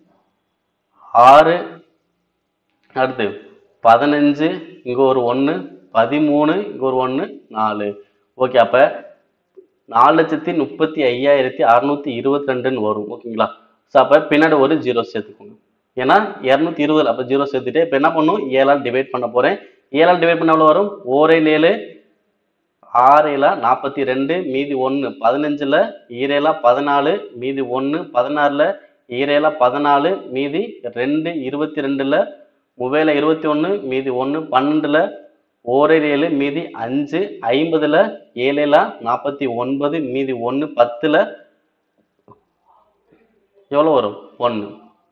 [SPEAKER 1] ஆறு அடுத்து பதினஞ்சு இங்கே ஒரு ஒன்று பதிமூணு இங்கே ஒரு ஒன்று நாலு ஓகே அப்போ நாலு லட்சத்தி முப்பத்தி ஐயாயிரத்தி அறநூற்றி இருபத்தி ரெண்டுன்னு வரும் ஓகேங்களா ஸோ அப்போ பின்னாடி ஒரு ஜீரோ சேர்த்துக்கோங்க ஏன்னா இரநூத்தி இருபது அப்போ ஜீரோ சேர்த்துட்டு இப்போ என்ன பண்ணும் ஏழால் டிவைட் பண்ண போகிறேன் ஏழால் டிவைட் பண்ண எவ்வளோ வரும் ஓரேழு ஏழு ஆறேலா நாற்பத்தி ரெண்டு மீதி ஒன்று பதினஞ்சில் ஈரேலா பதினாலு மீதி ஒன்று பதினாறில் ஈரேலா பதினாலு மீதி ரெண்டு இருபத்தி ரெண்டில் முவேல இருபத்தி ஒன்று மீதி ஒன்று பன்னெண்டில் ஓரேழு ஏழு மீதி அஞ்சு ஐம்பதில் ஏழேலா நாற்பத்தி ஒன்பது மீதி ஒன்று பத்தில் எவ்வளோ வரும் ஒன்று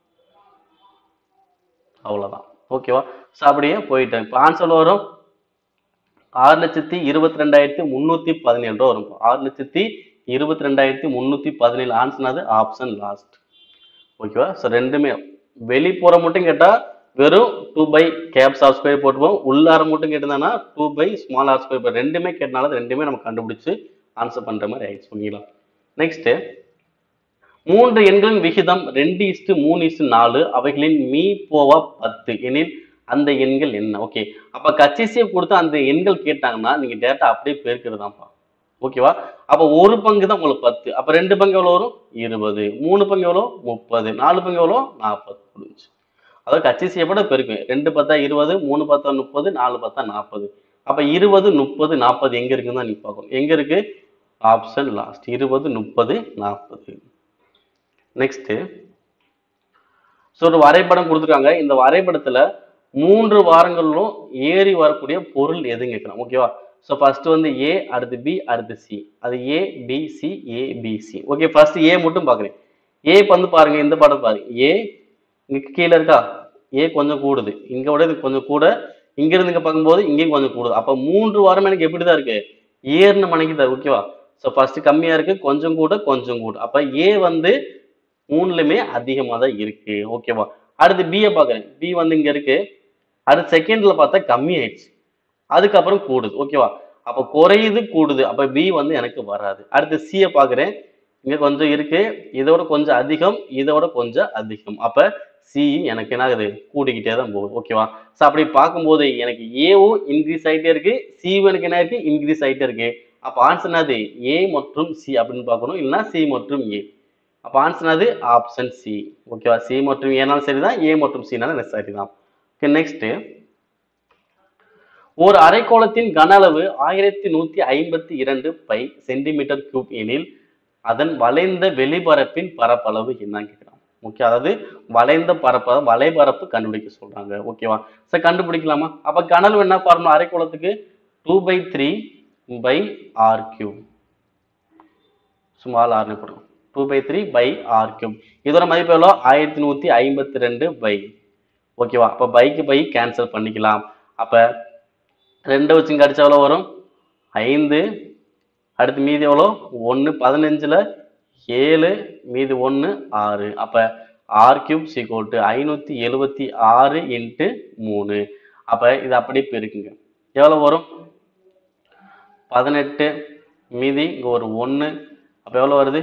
[SPEAKER 1] அவ்வளோதான் ஓகேவா ஸோ அப்படியே போயிட்டேன் இப்போ ஆன்சர் வரும் ஆறு லட்சத்தி இருபத்தி ரெண்டாயிரத்தி முந்நூற்றி பதினேழு ரூபா வரும் ஆறு லட்சத்தி இருபத்தி ரெண்டாயிரத்தி முந்நூற்றி பதினேழு ஆன்சர்னது ஆப்ஷன் லாஸ்ட் ஓகேவா ஸோ ரெண்டுமே வெளிப்புற மட்டும் கேட்டால் வெறும் two pi caps R square போட்டுப்போம் உள்ளார மட்டும் கேட்டிருந்தானா two pi small R square இப்போ ரெண்டுமே கேட்டனால அது ரெண்டுமே நம்ம கண்டுபிடிச்சு ஆன்சர் பண்ணுற மாதிரி ஆயிடுச்சு பண்ணிக்கலாம் நெக்ஸ்ட்டு மூன்று எண்களின் விகிதம் ரெண்டு இஸ்டு மூணு இஸ்டு நாலு அவைகளின் மீ போவா பத்து எனில் அந்த எண்கள் என்ன ஓகே அப்ப கச்சிசியை கொடுத்து அந்த எண்கள் கேட்டாங்கன்னா நீங்க டேட்டா அப்படியே பெருக்கிறதாப்பா ஓகேவா அப்ப ஒரு பங்கு தான் உங்களுக்கு பத்து அப்ப ரெண்டு பங்கு எவ்வளவு வரும் இருபது மூணு பங்கு எவ்வளோ முப்பது நாலு பங்கு எவ்வளோ நாற்பது முடிஞ்சு அதாவது கச்சிசியை கூட பெருக்கும் ரெண்டு பத்தா இருபது மூணு பத்தா முப்பது நாலு பத்தா நாற்பது அப்ப இருபது முப்பது நாற்பது எங்க இருக்குன்னு தான் நீ பார்க்கணும் எங்க இருக்கு ஆப்ஷன் லாஸ்ட் இருபது முப்பது நாற்பது நெக்ஸ்ட் ஸோ ஒரு வரைபடம் கொடுத்துருக்காங்க இந்த வரைபடத்துல மூன்று வாரங்களிலும் ஏறி வரக்கூடிய பொருள் எதுன்னு கேட்கணும் ஓகேவா ஸோ ஃபர்ஸ்ட் வந்து ஏ அடுத்து பி அடுத்து சி அது A B C A B C okay first A மட்டும் பார்க்குறேன் ஏ வந்து பாருங்க இந்த படம் பாருங்க ஏ இங்க கீழே இருக்கா ஏ கொஞ்சம் கூடுது இங்க விட இது கொஞ்சம் கூட இங்க இருந்து இங்க பார்க்கும்போது இங்கேயும் கொஞ்சம் கூடுது அப்ப மூன்று வாரம் எனக்கு எப்படி தான் இருக்கு ஏர்னு மணிக்கு தான் ஓகேவா ஸோ ஃபர்ஸ்ட் கம்மியா இருக்கு கொஞ்சம் கூட கொஞ்சம் கூட அப்ப ஏ வந்து மூணுலயுமே அதிகமா தான் இருக்கு ஓகேவா அடுத்து பியை பார்க்குறேன் பி வந்து இங்க இருக்கு அடுத்து செகண்ட்ல பார்த்தா கம்மி ஆயிடுச்சு அதுக்கப்புறம் கூடுது ஓகேவா அப்ப குறையுது கூடுது அப்ப பி வந்து எனக்கு வராது அடுத்து சியை பார்க்குறேன் இங்க கொஞ்சம் இருக்கு இதோட கொஞ்சம் அதிகம் இதோட கொஞ்சம் அதிகம் அப்ப சி எனக்கு என்ன ஆகுது கூடிக்கிட்டே தான் போகுது ஓகேவா ஸோ அப்படி பார்க்கும்போது எனக்கு ஏவும் இன்க்ரீஸ் ஆயிட்டே இருக்கு சிவும் எனக்கு என்ன இருக்கு இன்க்ரீஸ் ஆயிட்டே இருக்கு அப்ப ஆன்சர் என்னது ஏ மற்றும் சி அப்படின்னு பார்க்கணும் இல்லைன்னா சி மற்றும் ஏ அப்ப ஆன்சர் என்னது ஆப்ஷன் சி ஓகேவா சி மற்றும் ஏனாலும் சரிதான் ஏ மற்றும் சினாலும் சரிதான் ஓகே நெக்ஸ்ட் ஒரு அரைக்கோளத்தின் கன அளவு ஆயிரத்தி நூத்தி ஐம்பத்தி இரண்டு பை சென்டிமீட்டர் கியூப் எனில் அதன் வளைந்த வெளிப்பரப்பின் பரப்பளவு என்னன்னு கேட்குறான் ஓகே அதாவது வளைந்த பரப்ப வலைபரப்பு கண்டுபிடிக்க சொல்றாங்க ஓகேவா சார் கண்டுபிடிக்கலாமா அப்ப கனல் என்ன ஃபார்முலா அரைக்கோளத்துக்கு two by three pi R cube small ஆர்னு போடுறோம் two by three pi R cube இதோட மதிப்பு எவ்வளோ ஆயிரத்தி நூற்றி ஐம்பத்தி ரெண்டு பை ஓகேவா அப்போ பைக்கு பை கேன்சல் பண்ணிக்கலாம் அப்போ ரெண்டு வச்சு கடிச்சா எவ்வளோ வரும் ஐந்து அடுத்து மீதி எவ்வளோ ஒன்று பதினஞ்சில் ஏழு மீதி ஒன்று ஆறு அப்போ ஆர் கியூப் சீக்வல் டு ஐநூற்றி எழுபத்தி ஆறு இன்ட்டு மூணு அப்போ இது அப்படியே பெருக்குங்க எவ்வளோ வரும் பதினெட்டு மீதி இங்கே ஒரு ஒன்று அப்போ எவ்வளோ வருது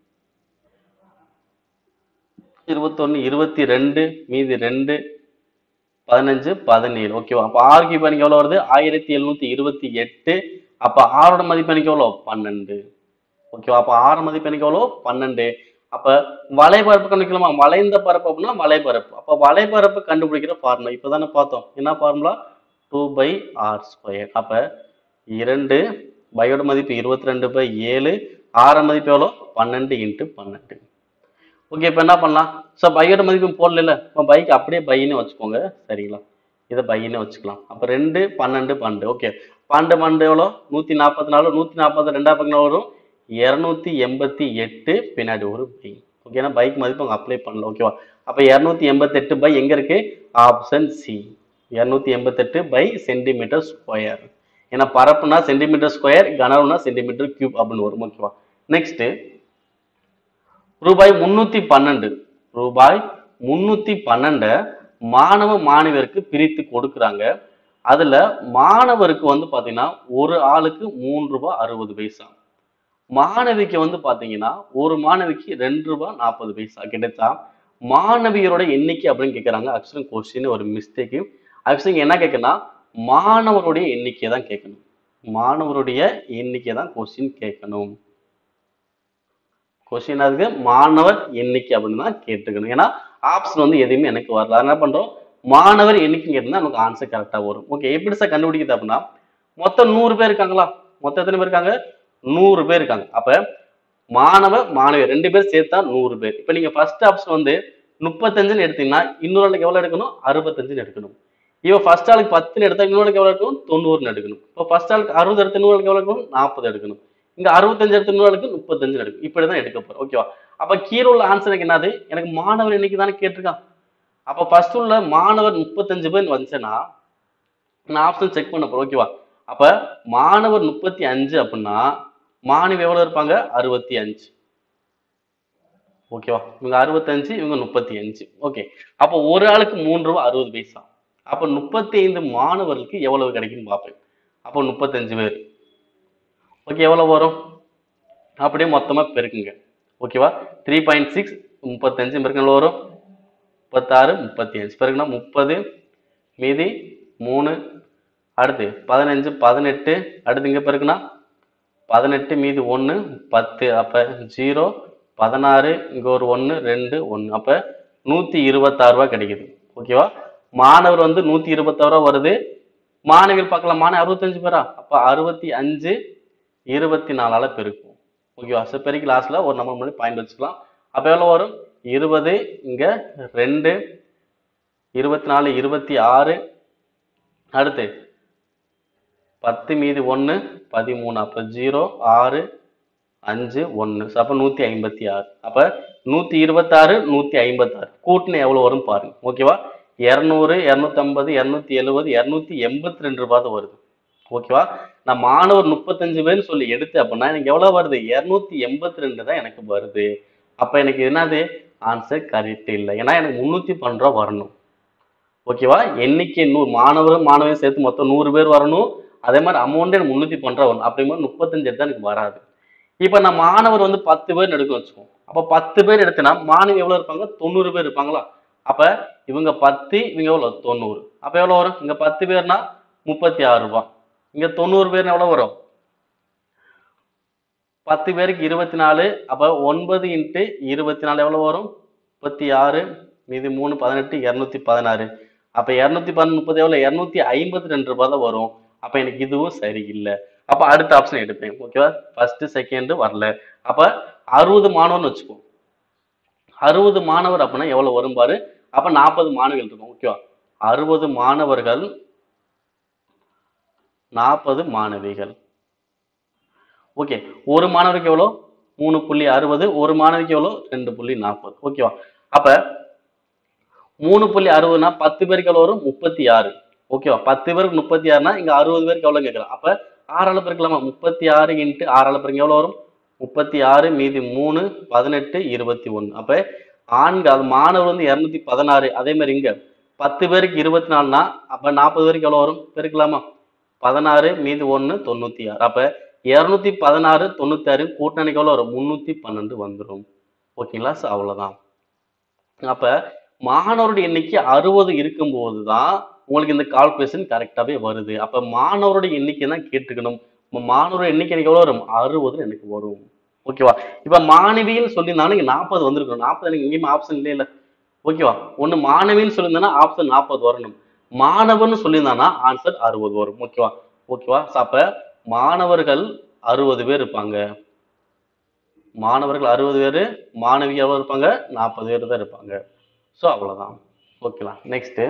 [SPEAKER 1] இருபத்தொன்று இருபத்தி ரெண்டு மீதி ரெண்டு பதினஞ்சு பதினேழு ஓகேவா அப்போ ஆறு கியூப் எனக்கு எவ்வளோ வருது ஆயிரத்தி எழுநூற்றி இருபத்தி எட்டு அப்போ ஆறோட மதிப்பு எனக்கு எவ்வளோ பன்னெண்டு ஓகேவா அப்போ ஆறு மதிப்பு எனக்கு எவ்வளோ பன்னெண்டு அப்போ வலைபரப்பு கண்டுக்கலாமா வளைந்த பரப்பு அப்படின்னா வலைபரப்பு அப்போ வலைபரப்பு கண்டுபிடிக்கிற ஃபார்முலா இப்போ தானே பார்த்தோம் என்ன formula two pi R square அப்போ இரண்டு பையோட மதிப்பு இருபத்தி ரெண்டு பை ஏழு ஆறு மதிப்பு எவ்வளோ பன்னெண்டு இன்ட்டு பன்னெண்டு ஓகே இப்போ என்ன பண்ணலாம் ஸோ பையோட மதிப்பு போடல இப்போ பைக் அப்படியே பையன்னு வச்சுக்கோங்க சரிங்களா இதை பையன்னு வச்சுக்கலாம் அப்போ ரெண்டு பன்னெண்டு பன்னெண்டு ஓகே பன்னெண்டு பன்னெண்டு எவ்வளோ நூற்றி நாற்பத்தி நாலு நூற்றி நாற்பது ரெண்டா பக்கம் வரும் இரநூத்தி எண்பத்தி எட்டு பின்னாடி ஒரு பை ஓகேனா பைக் மதிப்பு அங்கே அப்ளை பண்ணல ஓகேவா அப்போ இரநூத்தி எண்பத்தெட்டு பை எங்கே இருக்கு ஆப்ஷன் சி இரநூத்தி எண்பத்தெட்டு பை சென்டிமீட்டர் ஸ்கொயர் ஏன்னா பரப்புனா சென்டிமீட்டர் ஸ்கொயர் கனவுனா சென்டிமீட்டர் கியூப் அப்படின்னு வரும் ஓகேவா நெக்ஸ்ட் ரூபாய் முன்னூத்தி பன்னெண்டு ரூபாய் முன்னூத்தி பன்னெண்ட மாணவ மாணவியருக்கு பிரித்து கொடுக்குறாங்க அதுல மாணவருக்கு வந்து பாத்தீங்கன்னா ஒரு ஆளுக்கு மூன்று ரூபாய் அறுபது பைசா மாணவிக்கு வந்து பாத்தீங்கன்னா ஒரு மாணவிக்கு ரெண்டு ரூபாய் நாற்பது பைசா கிடைச்சா மாணவியரோட எண்ணிக்கை அப்படின்னு கேட்குறாங்க ஆக்சுவலி கொஸ்டின் ஒரு மிஸ்டேக்கு ஆக்சுவலி என்ன கேட்குன்னா மாணவருடைய எண்ணிக்கை தான் கேட்கணும் மாணவருடைய எண்ணிக்கை தான் கொஸ்டின் கேட்கணும் கொஸ்டின் அதுக்கு மாணவர் எண்ணிக்கை அப்படின்னு தான் கேட்டுக்கணும் ஏன்னா ஆப்ஷன் வந்து எதுவுமே எனக்கு வரல அதனால என்ன பண்றோம் மாணவர் எண்ணிக்கை கேட்டிருந்தா நமக்கு ஆன்சர் கரெக்டாக வரும் ஓகே எப்படி சார் கண்டுபிடிக்கிறது அப்படின்னா மொத்தம் நூறு பேர் இருக்காங்களா மொத்தம் எத்தனை பேர் இருக்காங்க நூறு பேர் இருக்காங்க அப்ப மாணவ மாணவியர் ரெண்டு பேர் சேர்த்தா நூறு பேர் இப்போ நீங்க ஃபர்ஸ்ட் ஆப்ஷன் வந்து முப்பத்தஞ்சுன்னு எடுத்தீங்கன்னா இன்னொரு ஆளுக்கு எவ்வளவு எடுக்கணும் அறுபத்தஞ்சுன்னு எடுக்கணும் இவன் ஃபர்ஸ்ட் ஆளுக்கு பத்துன்னு எடுத்தா இன்னொரு ஆளுக்கு எவ்வளவு எடுக்கணும் தொண்ணூறுன்னு எடுக்கணும் இப்போ ஃபர்ஸ்ட் ஆளுக்கு அறுபது எடுத்து இன்னொரு ஆளுக்கு எவ்வளவு எடுக்கணும் நாற்பது எடுக்கணும் இங்க அறுபத்தஞ்சு எடுத்து இன்னொரு ஆளுக்கு முப்பத்தஞ்சு எடுக்கும் இப்படிதான் எடுக்க போறோம் ஓகேவா அப்ப கீழே உள்ள ஆன்சர் எனக்கு என்னது எனக்கு மாணவர் எண்ணிக்கை தானே கேட்டிருக்கான் அப்ப ஃபர்ஸ்ட் உள்ள மாணவர் முப்பத்தஞ்சு பேர் வந்துச்சுன்னா நான் ஆப்ஷன் செக் பண்ண போறேன் ஓகேவா அப்ப மாணவர் முப்பத்தி அஞ்சு அப்படின்னா மாணவி எவ்வளவு இருப்பாங்க அறுபத்தி அஞ்சு ஓகேவா இவங்க அறுபத்தஞ்சு இவங்க முப்பத்தி அஞ்சு ஓகே அப்போ ஒரு ஆளுக்கு மூன்று ரூபா அறுபது பைசா அப்போ முப்பத்தி ஐந்து மாணவர்களுக்கு எவ்வளவு கிடைக்குன்னு பார்ப்பேன் அப்போ முப்பத்தஞ்சு பேர் ஓகே எவ்வளோ வரும் அப்படியே மொத்தமாக பெருக்குங்க ஓகேவா த்ரீ பாயிண்ட் சிக்ஸ் முப்பத்தஞ்சு பெருக்கல் எவ்வளோ வரும் முப்பத்தாறு முப்பத்தி அஞ்சு பெருக்குனா முப்பது மீதி மூணு அடுத்து பதினஞ்சு பதினெட்டு அடுத்து இங்கே பெருக்குனா பதினெட்டு மீதி ஒன்று பத்து அப்போ ஜீரோ பதினாறு இங்கே ஒரு ஒன்று ரெண்டு ஒன்று அப்போ நூற்றி இருபத்தாறு ரூபா கிடைக்குது ஓகேவா மாணவர் வந்து நூற்றி இருபத்தாறு ரூபா வருது மாணவிகள் பார்க்கலாம் மாணவி அறுபத்தஞ்சு பேரா அப்போ அறுபத்தி அஞ்சு இருபத்தி நாலால பெருக்கும் ஓகேவா ஸோ பெருக்கி லாஸ்ட்ல ஒரு நம்பர் முன்னாடி பாயிண்ட் வச்சுக்கலாம் அப்போ எவ்வளோ வரும் இருபது இங்க ரெண்டு இருபத்தி நாலு இருபத்தி ஆறு அடுத்து பத்து மீதி ஒன்று பதிமூணு அப்போ ஜீரோ ஆறு அஞ்சு ஒன்று ஸோ அப்போ நூற்றி ஐம்பத்தி ஆறு அப்போ நூற்றி இருபத்தாறு நூற்றி ஐம்பத்தாறு கூட்டின எவ்வளோ வரும் பாருங்க ஓகேவா இரநூறு இரநூத்தம்பது இரநூத்தி எழுபது இரநூத்தி எண்பத்தி ரெண்டு ரூபாய் தான் வருது ஓகேவா நான் மாணவர் முப்பத்தஞ்சு பேர்னு சொல்லி எடுத்து அப்படின்னா எனக்கு எவ்வளவு வருது இருநூத்தி எண்பத்தி ரெண்டு தான் எனக்கு வருது அப்ப எனக்கு என்னது ஆன்சர் கரெக்ட் இல்லை ஏன்னா எனக்கு முன்னூத்தி பன்னெண்டு ரூபா வரணும் ஓகேவா எண்ணிக்கை நூறு மாணவர் மாணவியும் சேர்த்து மொத்தம் நூறு பேர் வரணும் அதே மாதிரி அமௌண்ட் எனக்கு முன்னூத்தி பன்னெண்டு ரூபா வரணும் அப்படிங்கும்போது முப்பத்தஞ்சு எடுத்தா எனக்கு வராது இப்ப நான் மாணவர் வந்து பத்து பேர் எடுக்க வச்சுக்கோம் அப்ப பத்து பேர் எடுத்தனா மாணவி எவ்வளவு இருப்பாங்க தொண்ணூறு பேர் இருப்பாங்களா அப்ப இவங்க பத்து இவங்க எவ்வளவு தொண்ணூறு அப்ப எவ்வளவு வரும் இங்க பத்து பேர்னா முப்பத்தி ஆறு ரூபாய் இங்க தொண்ணூறு பேர் எவ்வளவு வரும் பத்து பேருக்கு இருபத்தி நாலு அப்ப ஒன்பது இன்ட்டு இருபத்தி நாலு எவ்வளவு வரும் முப்பத்தி ஆறு மீதி மூணு பதினெட்டு இரநூத்தி பதினாறு அப்ப இரநூத்தி பதினொன்று முப்பது எவ்வளவு இரநூத்தி ஐம்பத்தி ரெண்டு ரூபாய் தான் வரும் அப்ப எனக்கு இதுவும் சரியில்லை அப்ப அடுத்த ஆப்ஷன் எடுப்பேன் ஓகேவா ஃபர்ஸ்ட் செகண்ட் வரல அப்ப அறுபது மாணவர்னு வச்சுக்கோ அறுபது மாணவர் அப்படின்னா எவ்வளவு வரும் பாரு அப்ப நாற்பது மாணவிகள் இருக்கும் ஓகேவா அறுபது மாணவர்கள் நாற்பது மாணவிகள் ஓகே ஒரு மாணவருக்கு எவ்வளோ மூணு புள்ளி அறுபது ஒரு மாணவிக்கு எவ்வளோ ரெண்டு புள்ளி நாற்பது ஓகேவா அப்ப மூணு புள்ளி அறுபதுனா பத்து பேருக்கு எவ்வளோ வரும் முப்பத்தி ஆறு ஓகேவா பத்து பேருக்கு முப்பத்தி ஆறுனா இங்க அறுபது பேருக்கு எவ்வளோ கேட்கலாம் அப்ப ஆறால பெருக்கலாமா முப்பத்தி ஆறு இன்ட்டு ஆறால பெருங்க எவ்வளோ வரும் முப்பத்தி ஆறு மீதி மூணு பதினெட்டு இருபத்தி ஒன்று அப்ப ஆண்கு அது மாணவர் வந்து இரநூத்தி பதினாறு அதே மாதிரி இங்க பத்து பேருக்கு இருபத்தி நாலுனா அப்ப நாற்பது பேருக்கு எவ்வளோ வரும் பெருக்கலாமா பதினாறு மீதி ஒன்று தொண்ணூத்தி ஆறு அப்ப இரநூத்தி பதினாறு தொண்ணூத்தி ஆறு கூட்டணிக்கு எவ்வளோ வரும் முன்னூத்தி பன்னெண்டு வந்துடும் ஓகேங்களா ஸோ அவ்வளவுதான் அப்ப மாணவருடைய எண்ணிக்கை அறுபது இருக்கும்போது தான் உங்களுக்கு இந்த கால்குலேஷன் கரெக்டாகவே வருது அப்ப மாணவருடைய எண்ணிக்கை தான் கேட்டுக்கணும் இப்ப மாணவர் எண்ணிக்கை எனக்கு எவ்வளோ வரும் அறுபது எனக்கு வரும் ஓகேவா இப்ப மாணவின்னு சொல்லியிருந்தாலும் இங்க நாற்பது வந்திருக்கணும் நாற்பது எனக்கு எங்கேயுமே ஆப்ஷன் இல்லையே இல்ல ஓகேவா ஒண்ணு மாணவின்னு சொல்லியிருந்தானா ஆப்ஷன் நாற்பது வரணும் மாணவன் சொல்லியிருந்தானா ஆன்சர் அறுபது வரும் ஓகேவா ஓகேவா So, அப்ப மாணவர்கள் அறுபது பேர் இருப்பாங்க மாணவர்கள் அறுபது பேர் மாணவி எவ்வளவு இருப்பாங்க நாற்பது பேர் தான் இருப்பாங்க ஸோ அவ்வளவுதான் ஓகேவா நெக்ஸ்ட்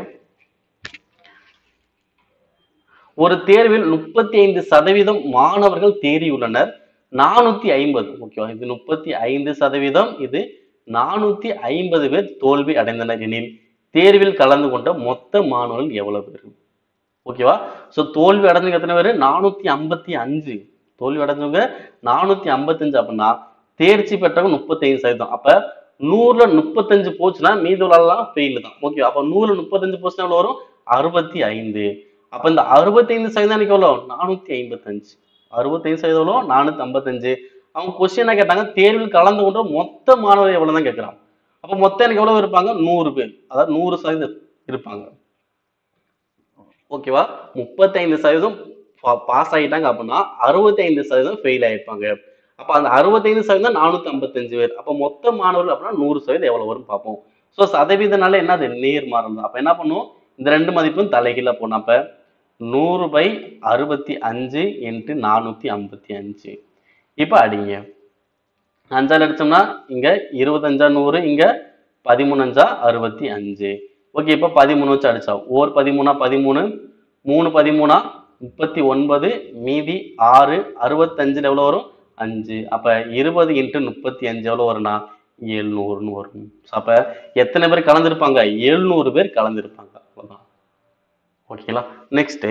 [SPEAKER 1] ஒரு தேர்வில் முப்பத்தி ஐந்து சதவீதம் மாணவர்கள் தேறியுள்ளனர் நானூத்தி ஐம்பது ஓகேவா இது முப்பத்தி ஐந்து சதவீதம் இது நானூத்தி ஐம்பது பேர் தோல்வி அடைந்தனர் எனில் தேர்வில் கலந்து கொண்ட மொத்த மாணவர்கள் எவ்வளவு பேர் ஓகேவா சோ தோல்வி அடைஞ்சவங்க எத்தனை பேர் நானூத்தி ஐம்பத்தி அஞ்சு தோல்வி அடைஞ்சவங்க நானூத்தி ஐம்பத்தஞ்சு அப்படின்னா தேர்ச்சி பெற்றவங்க முப்பத்தைந்து சதவீதம் அப்ப நூறுல முப்பத்தஞ்சு போச்சுன்னா மீதி உள்ளலாம் ஃபெயில் தான் ஓகே அப்ப நூறுல முப்பத்தஞ்சு போச்சுன்னா எவ்வளவு வரும் அறுபத்தி ஐந்து அப்ப இந்த அறுபத்தைந்து சதவீதம் எனக்கு எவ்வளோ நானூத்தி ஐம்பத்தஞ்சு அறுபத்தைந்து சதவீதம் எவ்வளோ நானூத்தி ஐம்பத்தஞ்சு அவங்க கொஸ்டின் என்ன கேட்டாங்க தேர்வில் கலந்து கொண்ட மொத்த மாணவர் எவ்வளவு தான் கேட்கறான் அப்ப மொத்தம் எனக்கு எவ்வளவு இருப்பாங்க நூறு பேர் அதாவது நூறு சதவீதம் இருப்பாங்க ஓகேவா முப்பத்தைந்து சதவீதம் பாஸ் ஆகிட்டாங்க அப்படின்னா அறுபத்தைந்து சதவீதம் ஃபெயில் ஆயிருப்பாங்க அப்ப அந்த அறுபத்தைந்து சதவீதம் நானூத்தி ஐம்பத்தஞ்சு பேர் அப்ப மொத்த மாணவர்கள் அப்படின்னா நூறு சதவீதம் எவ்வளவு வரும் பார்ப்போம் ஸோ சதவீதனால என்னது நேர்மாறம் தான் அப்ப என்ன பண்ணுவோம் இந்த ரெண்டு மதிப்பும் தலைகீழ போனோம் அப்ப நூறு பை அறுபத்தி அஞ்சு இன்ட்டு நானூத்தி ஐம்பத்தி அஞ்சு இப்ப அடிங்க அஞ்சால் அடிச்சோம்னா இங்க இருபத்தஞ்சா நூறு இங்க பதிமூணஞ்சா அறுபத்தி அஞ்சு ஓகே இப்ப பதிமூணு வச்சு அடிச்சா ஓர் பதிமூணா பதிமூணு மூணு பதிமூணா முப்பத்தி ஒன்பது மீதி ஆறு அறுபத்தஞ்சுல எவ்வளவு வரும் அஞ்சு அப்ப இருபது இன்ட்டு முப்பத்தி அஞ்சு எவ்வளவு வரும்னா எழுநூறுன்னு வரும் So, அப்ப எத்தனை பேர் கலந்துருப்பாங்க எழுநூறு பேர் கலந்துருப்பாங்க அவ்வளவுதான் ஓகேங்களா நெக்ஸ்ட்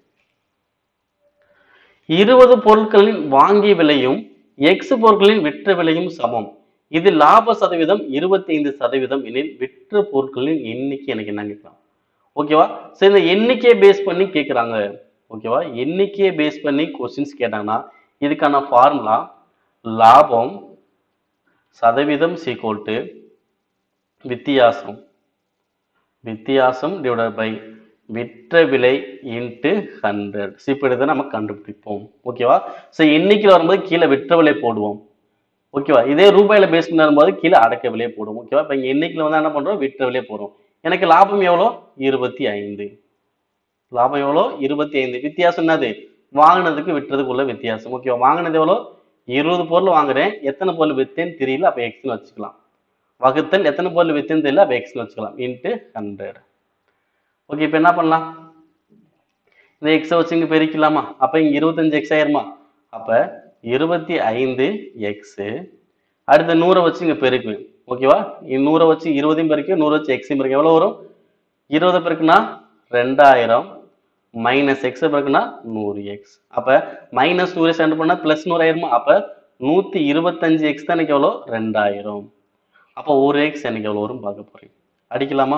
[SPEAKER 1] இருபது பொருட்களின் வாங்கிய விலையும் எக்ஸ் பொருட்களின் விற்ற விலையும் சமம் இது லாப சதவீதம் இருபத்தி ஐந்து சதவீதம் எனில் விற்ற பொருட்களின் எண்ணிக்கை எனக்கு என்ன கேட்கலாம் ஓகேவா சரி இந்த எண்ணிக்கையை பேஸ் பண்ணி கேட்குறாங்க ஓகேவா எண்ணிக்கையை பேஸ் பண்ணி கொஸ்டின்ஸ் கேட்டாங்கன்னா இதுக்கான ஃபார்முலா லாபம் சதவீதம் சீக்வல் டு வித்தியாசம் வித்தியாசம் டிவைடட் பை விற்ற விலை இன்ட்டு ஹண்ட்ரட் இப்படி தான் நம்ம கண்டுபிடிப்போம் ஓகேவா ஸோ எண்ணிக்கையில் வரும்போது கீழே விற்ற விலை போடுவோம் ஓகேவா இதே ரூபாயில பேஸ் பண்ணி வரும்போது கீழே அடக்க விலையை போடுவோம் ஓகேவா இப்போ இங்கே எண்ணிக்கையில் வந்து என்ன பண்ணுறோம் விற்ற விலையை போடுறோம் எனக்கு லாபம் எவ்வளோ இருபத்தி ஐந்து லாபம் எவ்வளோ இருபத்தி ஐந்து வித்தியாசம் என்னது வாங்கினதுக்கு விற்றதுக்குள்ள வித்தியாசம் ஓகேவா வாங்கினது எவ்வளோ இருபது பொருள் வாங்குறேன் எத்தனை பொருள் வித்தேன்னு தெரியல அப்போ எக்ஸ்னு வச்சுக்கலாம் வகுத்தல் எத்தனை பொருள் வித்தேன்னு தெரியல அப்போ எக்ஸ்னு வச்சுக்கலாம் இன்ட்டு ஹண்ட்ரட் ஓகே இப்போ என்ன பண்ணலாம் இந்த எக்ஸை வச்சு இங்கே பெருக்கலாமா அப்போ இங்கே இருபத்தஞ்சு எக்ஸ் ஆயிருமா அப்போ இருபத்தி ஐந்து எக்ஸு அடுத்த நூறை வச்சு இங்கே பெருக்குவேன் ஓகேவா நூறை வச்சு இருபதையும் பெருக்கி நூறு வச்சு எக்ஸையும் பெருக்க எவ்வளோ வரும் இருபது பெருக்குனா ரெண்டாயிரம் மைனஸ் எக்ஸ் பெருக்குனா நூறு எக்ஸ் அப்போ மைனஸ் நூறு சென்ட் பண்ணால் ப்ளஸ் நூறு ஆயிருமா அப்போ நூற்றி இருபத்தஞ்சு எக்ஸ் தான் எனக்கு எவ்வளோ ரெண்டாயிரம் அப்போ ஒரு எக்ஸ் எனக்கு எவ்வளோ வரும் பார்க்க போறேன் அடிக்கலாமா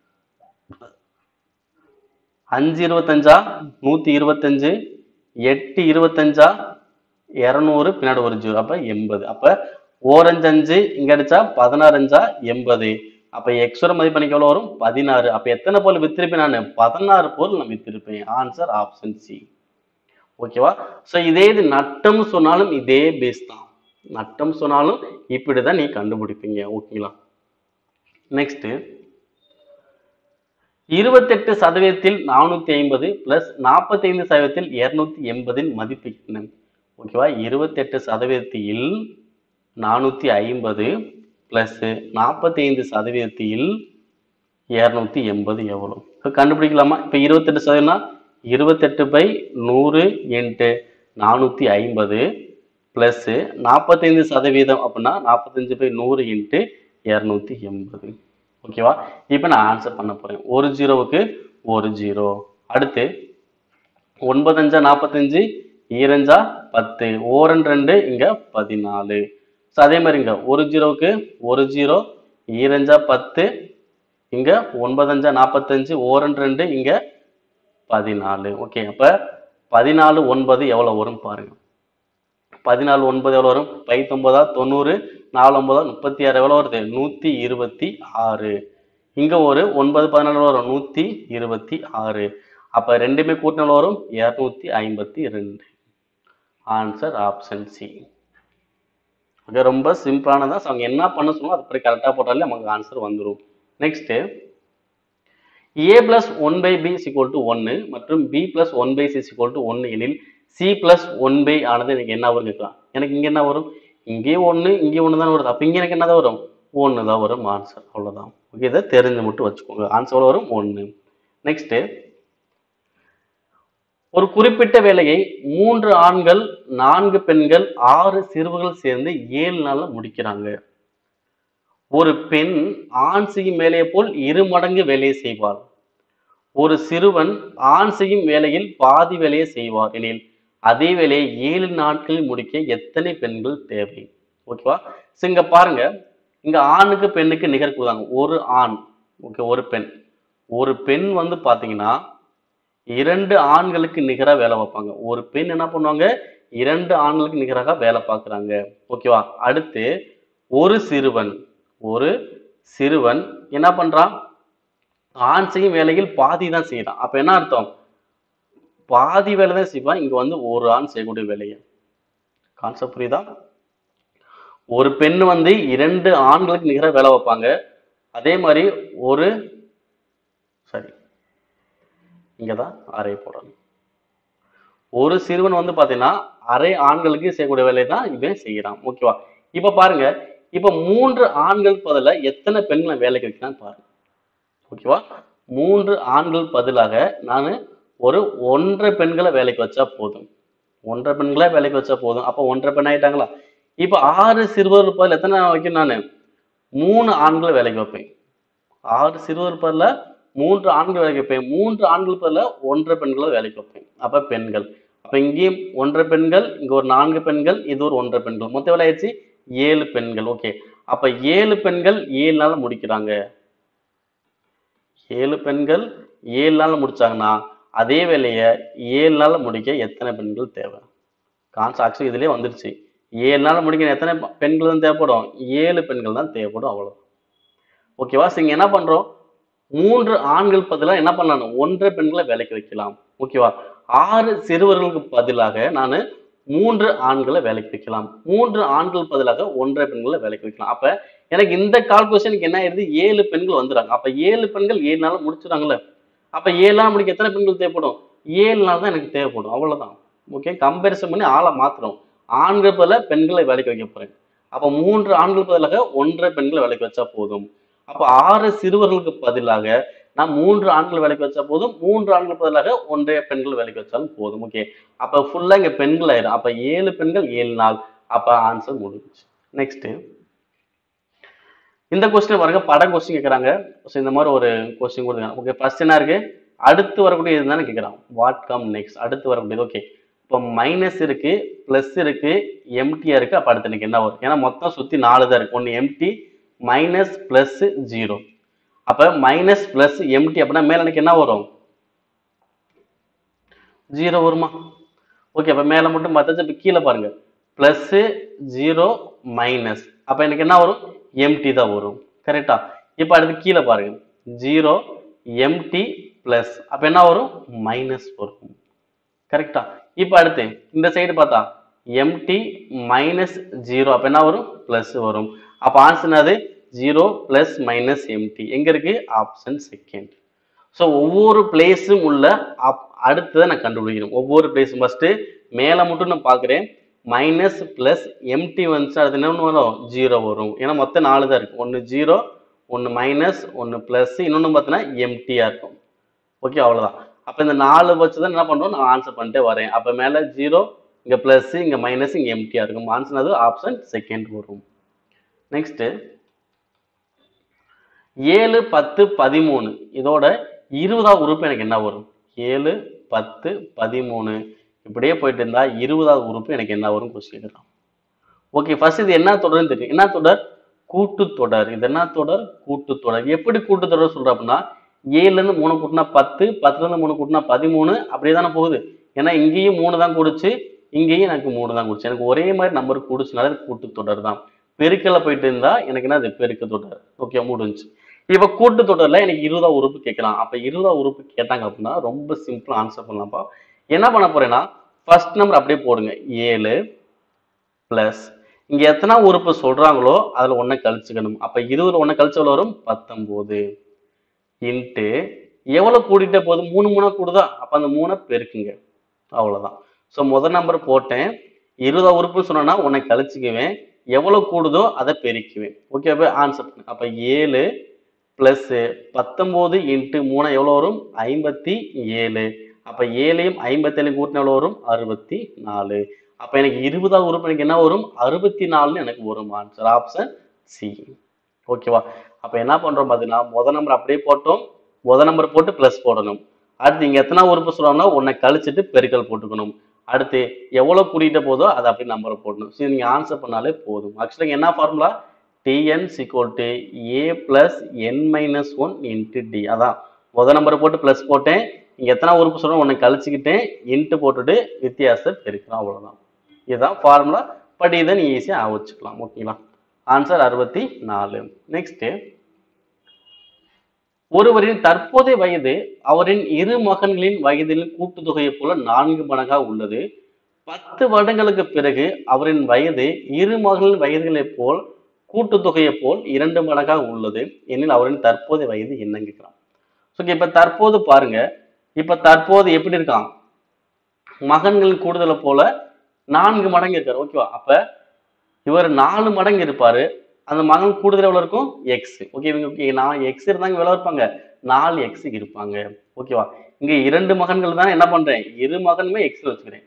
[SPEAKER 1] அஞ்சு இருபத்தஞ்சா நூத்தி இருபத்தஞ்சு எட்டு இருபத்தஞ்சா இரநூறு பின்னாடி ஒரு ஜீரோ அப்ப எண்பது அப்ப ஓரஞ்சு அஞ்சு இங்க அடிச்சா பதினாறு அஞ்சா எண்பது அப்ப எக்ஸோட மதிப்பு எனக்கு எவ்வளவு வரும் பதினாறு அப்ப எத்தனை பொருள் வித்திருப்பேன் நான் பதினாறு பொருள் நான் வித்திருப்பேன் ஆன்சர் ஆப்ஷன் சி ஓகேவா சோ இதே இது நட்டம் சொன்னாலும் இதே பேஸ் தான் நட்டம் சொன்னாலும் இப்படிதான் நீ கண்டுபிடிப்பீங்க ஓகேங்களா நெக்ஸ்ட் இருபத்தெட்டு சதவீதத்தில் நானூத்தி ஐம்பது பிளஸ் நாற்பத்தைந்து சதவீதத்தில் இருநூத்தி எண்பதின் மதிப்பு என்ன ஓகேவா இருபத்தெட்டு சதவீதத்தில் நானூத்தி ஐம்பது பிளஸ் நாற்பத்தைந்து சதவீதத்தில் இருநூத்தி எண்பது எவ்வளோ இப்போ கண்டுபிடிக்கலாமா இப்போ இருபத்தெட்டு சதவீதம்னா இருபத்தெட்டு பை நூறு இன்ட்டு நானூற்றி ஐம்பது ப்ளஸ்ஸு நாற்பத்தைந்து சதவீதம் அப்படின்னா நாற்பத்தஞ்சு பை நூறு இன்ட்டு இரநூத்தி எண்பது ஓகேவா இப்போ நான் ஆன்சர் பண்ண போகிறேன் ஒரு ஜீரோவுக்கு ஒரு ஜீரோ அடுத்து ஒன்பதஞ்சா நாற்பத்தஞ்சு ஈரஞ்சா பத்து ஓரன் ரெண்டு இங்கே பதினாலு ஸோ அதே மாதிரி இங்கே ஒரு ஜீரோவுக்கு ஒரு ஜீரோ ஈரஞ்சா பத்து இங்கே ஒன்பதஞ்சா நாற்பத்தஞ்சு ஓரன் ரெண்டு இங்கே பதினாலு ஓகே அப்போ பதினாலு ஒன்பது எவ்வளோ வரும் பாருங்க பதினாலு ஒன்பது எவ்வளோ வரும் பைத்தொன்பதா தொண்ணூறு நாலு ஒன்பதா முப்பத்தி ஆறு எவ்வளோ வருது நூற்றி இருபத்தி ஆறு இங்கே ஒரு ஒன்பது பதினாலு எவ்வளோ வரும் நூற்றி இருபத்தி ஆறு அப்போ ரெண்டுமே கூட்டினால வரும் இரநூத்தி ஐம்பத்தி ரெண்டு ஆன்சர் ஆப்ஷன் சி ஓகே ரொம்ப சிம்பிளானதா ஸோ அவங்க என்ன பண்ண சொன்னோ அது அப்படி கரெக்டாக போட்டாலே நமக்கு ஆன்சர் வந்துடும் next A plus one by B equal to ஒன்று மற்றும் B plus one by C equal to ஒன்று எனில் சி பிளஸ் ஒன் பை ஆனது எனக்கு என்ன வரும் கேட்கலாம் எனக்கு இங்கே என்ன வரும் இங்கேயும் ஒன்று இங்கேயும் ஒன்று தான் வருது அப்போ இங்கே எனக்கு என்னதான் வரும் ஒன்று தான் வரும் ஆன்சர் அவ்வளோதான் ஓகே இதை தெரிஞ்சு மட்டும் வச்சுக்கோங்க ஆன்சர் எவ்வளோ வரும் ஒன்று நெக்ஸ்ட்டு ஒரு குறிப்பிட்ட வேலையை மூன்று ஆண்கள் நான்கு பெண்கள் ஆறு சிறுவர்கள் சேர்ந்து ஏழு நாள்ல முடிக்கிறாங்க ஒரு பெண் ஆண் செய்யும் வேலையை போல் இரு மடங்கு வேலையை செய்வாள் ஒரு சிறுவன் ஆண் செய்யும் வேலையில் பாதி வேலையை செய்வார் எனில் அதே வேலையை ஏழு நாட்களில் முடிக்க எத்தனை பெண்கள் தேவை ஓகேவா ஸோ இங்க பாருங்க இங்க ஆணுக்கு பெண்ணுக்கு நிகர் கொடுத்தாங்க ஒரு ஆண் ஓகே ஒரு பெண் ஒரு பெண் வந்து பாத்தீங்கன்னா இரண்டு ஆண்களுக்கு நிகரா வேலை பார்ப்பாங்க ஒரு பெண் என்ன பண்ணுவாங்க இரண்டு ஆண்களுக்கு நிகராக வேலை பார்க்குறாங்க ஓகேவா அடுத்து ஒரு சிறுவன் ஒரு சிறுவன் என்ன பண்றான் ஆண் செய்யும் வேலையில் பாதி தான் செய்யறான் அப்ப என்ன அர்த்தம் பாதி வேலை தான் செய்வான் இங்க வந்து ஒரு ஆண் செய்யக்கூடிய வேலையை கான்செப்ட் புரியுதா ஒரு பெண் வந்து இரண்டு ஆண்களுக்கு நிகராக வேலை வைப்பாங்க அதே மாதிரி ஒரு சரி இங்கே தான் அரை போடணும் ஒரு சிறுவன் வந்து பார்த்தீங்கன்னா அரை ஆண்களுக்கு செய்யக்கூடிய வேலையை தான் இவன் செய்கிறான் ஓகேவா இப்போ பாருங்க இப்போ மூன்று ஆண்கள் பதிலா எத்தனை பெண்களை வேலைக்கு வைக்கிறான்னு பாருங்க ஓகேவா மூன்று ஆண்கள் பதிலாக நான் ஒரு ஒன்றரை பெண்களை வேலைக்கு வச்சா போதும் ஒன்றரை பெண்களை வேலைக்கு வச்சா போதும் அப்போ ஒன்றரை பெண் ஆயிட்டாங்களா இப்போ ஆறு சிறுவர் பதில் எத்தனை வைக்கணும் நான் மூணு ஆண்களை வேலைக்கு வைப்பேன் ஆறு சிறுவர் பதில் மூன்று ஆண்கள் வேலைக்கு வைப்பேன் மூன்று ஆண்கள் பதில் ஒன்றரை பெண்களை வேலைக்கு வைப்பேன் அப்ப பெண்கள் அப்ப இங்கேயும் ஒன்றரை பெண்கள் இங்க ஒரு நான்கு பெண்கள் இது ஒரு ஒன்றரை பெண்கள் மொத்தம் எவ்வளவு ஆயிடுச்சு ஏழு பெண்கள் ஓகே அப்ப ஏழு பெண்கள் ஏழு நாள் முடிக்கிறாங்க ஏழு பெண்கள் ஏழு நாள் முடிச்சாங்கன்னா அதே வேலையை ஏழு நாள் முடிக்க எத்தனை பெண்கள் தேவை கான்ஸ் ஆக்சுவலி இதுலயே வந்துருச்சு ஏழு நாள் முடிக்க எத்தனை பெண்கள் தான் தேவைப்படும் ஏழு பெண்கள் தான் தேவைப்படும் அவ்வளவு ஓகேவா சரி இங்க என்ன பண்றோம் மூன்று ஆண்கள் பதிலாக என்ன பண்ணலாம் ஒன்றரை பெண்களை வேலைக்கு வைக்கலாம் ஓகேவா ஆறு சிறுவர்களுக்கு பதிலாக நான் மூன்று ஆண்களை வேலைக்கு வைக்கலாம் மூன்று ஆண்கள் பதிலாக ஒன்றரை பெண்களை வேலைக்கு வைக்கலாம் அப்ப எனக்கு இந்த கால்குலேஷனுக்கு என்ன ஆயிருது ஏழு பெண்கள் வந்துடுறாங்க அப்ப ஏழு பெண்கள் ஏழு நாள் முடிச்சுறாங்கல்ல அப்ப ஏழு நாள் முடிக்க எத்தனை பெண்கள் தேவைப்படும் ஏழு நாள் தான் எனக்கு தேவைப்படும் அவ்வளவுதான் ஓகே கம்பேரிசன் பண்ணி ஆளை மாத்துறோம் ஆண்கள் பதில பெண்களை வேலைக்கு வைக்க போறேன் அப்ப மூன்று ஆண்கள் பதிலாக ஒன்றரை பெண்களை வேலைக்கு வச்சா போதும் அப்ப ஆறு சிறுவர்களுக்கு பதிலாக நான் மூன்று ஆண்கள் வேலைக்கு வச்சா போதும் மூன்று ஆண்கள் பதிலாக ஒன்றைய பெண்கள் வேலைக்கு வச்சாலும் போதும் ஓகே அப்ப ஃபுல்லா இங்க பெண்கள் ஆயிரும் அப்ப ஏழு பெண்கள் ஏழு நாள் அப்ப ஆன்சர் முடிஞ்சுச்சு நெக்ஸ்ட் இந்த கொஸ்டின் பாருங்க பட கொஸ்டின் கேட்குறாங்க ஸோ இந்த மாதிரி ஒரு கொஸ்டின் கொடுத்துருக்காங்க ஓகே ஃபர்ஸ்ட் என்ன இருக்கு அடுத்து வரக்கூடிய இதுதானே கேட்குறான் வாட் கம் நெக்ஸ்ட் அடுத்து வரக்கூடியது ஓகே இப்போ மைனஸ் இருக்கு ப்ளஸ் இருக்கு எம்டியா இருக்கு அப்போ அடுத்து எனக்கு என்ன வரும் ஏன்னா மொத்தம் சுற்றி நாலு தான் இருக்கு ஒன்று எம்டி மைனஸ் ப்ளஸ் ஜீரோ அப்போ மைனஸ் ப்ளஸ் எம்டி அப்படின்னா மேலே எனக்கு என்ன வரும் ஜீரோ வருமா ஓகே அப்போ மேலே மட்டும் பார்த்தாச்சு இப்போ கீழே பாருங்க ப்ளஸ்ஸு ஜீரோ மைனஸ் அப்போ எனக்கு என்ன வரும் எம்டி தான் வரும் கரெக்டா இப்போ அடுத்து கீழே பாருங்க ஜீரோ எம்டி ப்ளஸ் அப்போ என்ன வரும் மைனஸ் வரும் கரெக்டா இப்போ அடுத்து இந்த சைடு பார்த்தா எம்டி மைனஸ் ஜீரோ அப்போ என்ன வரும் ப்ளஸ் வரும் அப்போ ஆன்சர் என்னது ஜீரோ ப்ளஸ் மைனஸ் எம்டி எங்க இருக்கு ஆப்ஷன் செகண்ட் ஸோ ஒவ்வொரு பிளேஸும் உள்ள அப் அடுத்ததை நான் கண்டுபிடிக்கணும் ஒவ்வொரு பிளேஸும் ஃபஸ்ட்டு மேலே மட்டும் நான் பார்க்குறேன் மைனஸ் ப்ளஸ் எம்டி வந்துச்சு அடுத்து என்ன ஒன்று வரும் ஜீரோ வரும் ஏன்னா மொத்தம் நாலு தான் இருக்கும் ஒன்று ஜீரோ ஒன்று மைனஸ் ஒன்று ப்ளஸ் இன்னொன்று பார்த்தீங்கன்னா எம்டியாக இருக்கும் ஓகே அவ்வளோதான் அப்போ இந்த நாலு வச்சு தான் என்ன பண்ணுறோம் நான் ஆன்சர் பண்ணிட்டே வரேன் அப்போ மேலே ஜீரோ இங்க பிளஸ் இங்க மைனஸ் இங்க எம்டியா இருக்கும் ஆன்சர் அது ஆப்ஷன் செகண்ட் வரும் நெக்ஸ்ட் ஏழு பத்து பதிமூணு இதோட இருபதாவது உறுப்பு எனக்கு என்ன வரும் ஏழு பத்து பதிமூணு இப்படியே போயிட்டு இருந்தா இருபதாவது உறுப்பு எனக்கு என்ன வரும் கொஸ்டின் கேட்கலாம் ஓகே ஃபர்ஸ்ட் இது என்ன தொடர்னு தெரியும் என்ன தொடர் கூட்டுத்தொடர் இது என்ன தொடர் கூட்டுத்தொடர் எப்படி கூட்டுத்தொடர் சொல்ற அப்படின்னா ஏழுல இருந்து மூணு கூட்டினா பத்து பத்துல இருந்து மூணு கூட்டினா பதிமூணு அப்படியே தானே போகுது ஏன்னா இங்கேயும் மூணு தான் கூடுச்சு இங்கேயும் எனக்கு மூணு தான் கூடுச்சு எனக்கு ஒரே மாதிரி நம்பர் கூடுச்சுனால இது கூட்டுத்தொடர் தான் பெருக்கல போயிட்டு இருந்தா எனக்கு என்ன அது பெருக்க தொடர் ஓகே முடிஞ்சு இப்ப கூட்டு தொடர்ல எனக்கு இருபதா உறுப்பு கேட்கலாம் அப்ப இருபதா உறுப்பு கேட்டாங்க அப்படின்னா ரொம்ப சிம்பிளா ஆன்சர் பண்ணலாம்ப்பா என்ன பண்ண போறேன்னா ஃபர்ஸ்ட் நம்பர் அப்படியே போடுங்க ஏழு பிளஸ் இங்க எத்தனை உறுப்பு சொல்றாங்களோ அதுல ஒண்ணை கழிச்சுக்கணும் அப்ப இருபதுல ஒண்ணை கழிச்சு எவ்வளவு வரும் பத்தொன்பது இன்ட்டு எவ்வளவு கூட்டிட்டே போகுது மூணு மூணா கூடுதா அப்ப அந்த மூணை பெருக்குங்க அவ்வளவுதான் ஸோ முதல் நம்பர் போட்டேன் இருபது உறுப்புன்னு சொன்னா உன்னை கழிச்சுக்குவேன் எவ்வளவு கூடுதோ அதை பெருக்குவேன் ஓகே அப்ப ஆன்சர் பண்ணு அப்ப ஏழு பிளஸ் பத்தொன்பது இன்ட்டு மூணு எவ்வளோ வரும் ஐம்பத்தி ஏழு அப்ப ஏழையும் ஐம்பத்தேழு கூட்டின எவ்வளோ வரும் அறுபத்தி நாலு அப்ப எனக்கு இருபதாவது உறுப்பு எனக்கு என்ன வரும் அறுபத்தி நாலுன்னு எனக்கு வரும் ஆன்சர் ஆப்ஷன் சி ஓகேவா அப்ப என்ன பண்றோம் பார்த்தீங்கன்னா முத நம்பர் அப்படியே போட்டோம் முத நம்பர் போட்டு ப்ளஸ் போடணும் அடுத்து இங்க எத்தனை உறுப்பு சொல்றாங்கன்னா ஒன்னை கழிச்சிட்டு பெருக்கல் போட்டுக்கணும் அடுத்து எவ்வளவு கூட்டிகிட்ட போதோ அதை அப்படி நம்பரை போடணும் சரி நீங்க ஆன்சர் பண்ணாலே போதும் ஆக்சுவலாக என்ன formula TN equal to A plus N minus one into D அதான் முத நம்பரை போட்டு ப்ளஸ் போட்டேன் இங்க எத்தனை உறுப்பு சொல்றோம் ஒன்னை கழிச்சுக்கிட்டேன் இன்ட்டு போட்டுட்டு வித்தியாசம் பெருக்கலாம் அவ்வளவுதான் இதுதான் ஃபார்முலா பட் இதை நீ ஈஸியாக வச்சுக்கலாம் ஓகேங்களா ஆன்சர் அறுபத்தி நாலு நெக்ஸ்ட் ஒருவரின் தற்போதைய வயது அவரின் இரு மகன்களின் வயதின் கூட்டுத்தொகையைப் போல நான்கு மடங்காக உள்ளது பத்து வருடங்களுக்கு பிறகு அவரின் வயது இரு மகன்களின் வயதுகளைப் போல் கூட்டுத்தொகையைப் போல் இரண்டு மடங்காக உள்ளது எனில் அவரின் தற்போதைய வயது என்னன்னு கேட்கலாம் ஸோ இப்ப தற்போது பாருங்க இப்ப தற்போது எப்படி இருக்கான் மகன்கள் கூடுதலை போல நான்கு மடங்கு இருக்காரு ஓகேவா அப்ப இவர் நாலு மடங்கு இருப்பாரு அந்த மகன் கூடுதல் எவ்வளவு இருக்கும் எக்ஸ் ஓகே இவங்க okay, நான் எக்ஸ் இருந்தாங்க எவ்வளவு இருப்பாங்க நாலு எக்ஸ் இருப்பாங்க ஓகேவா இங்க இரண்டு மகன்கள் தான் என்ன பண்றேன் இரு மகனுமே எக்ஸ் வச்சுக்கிறேன்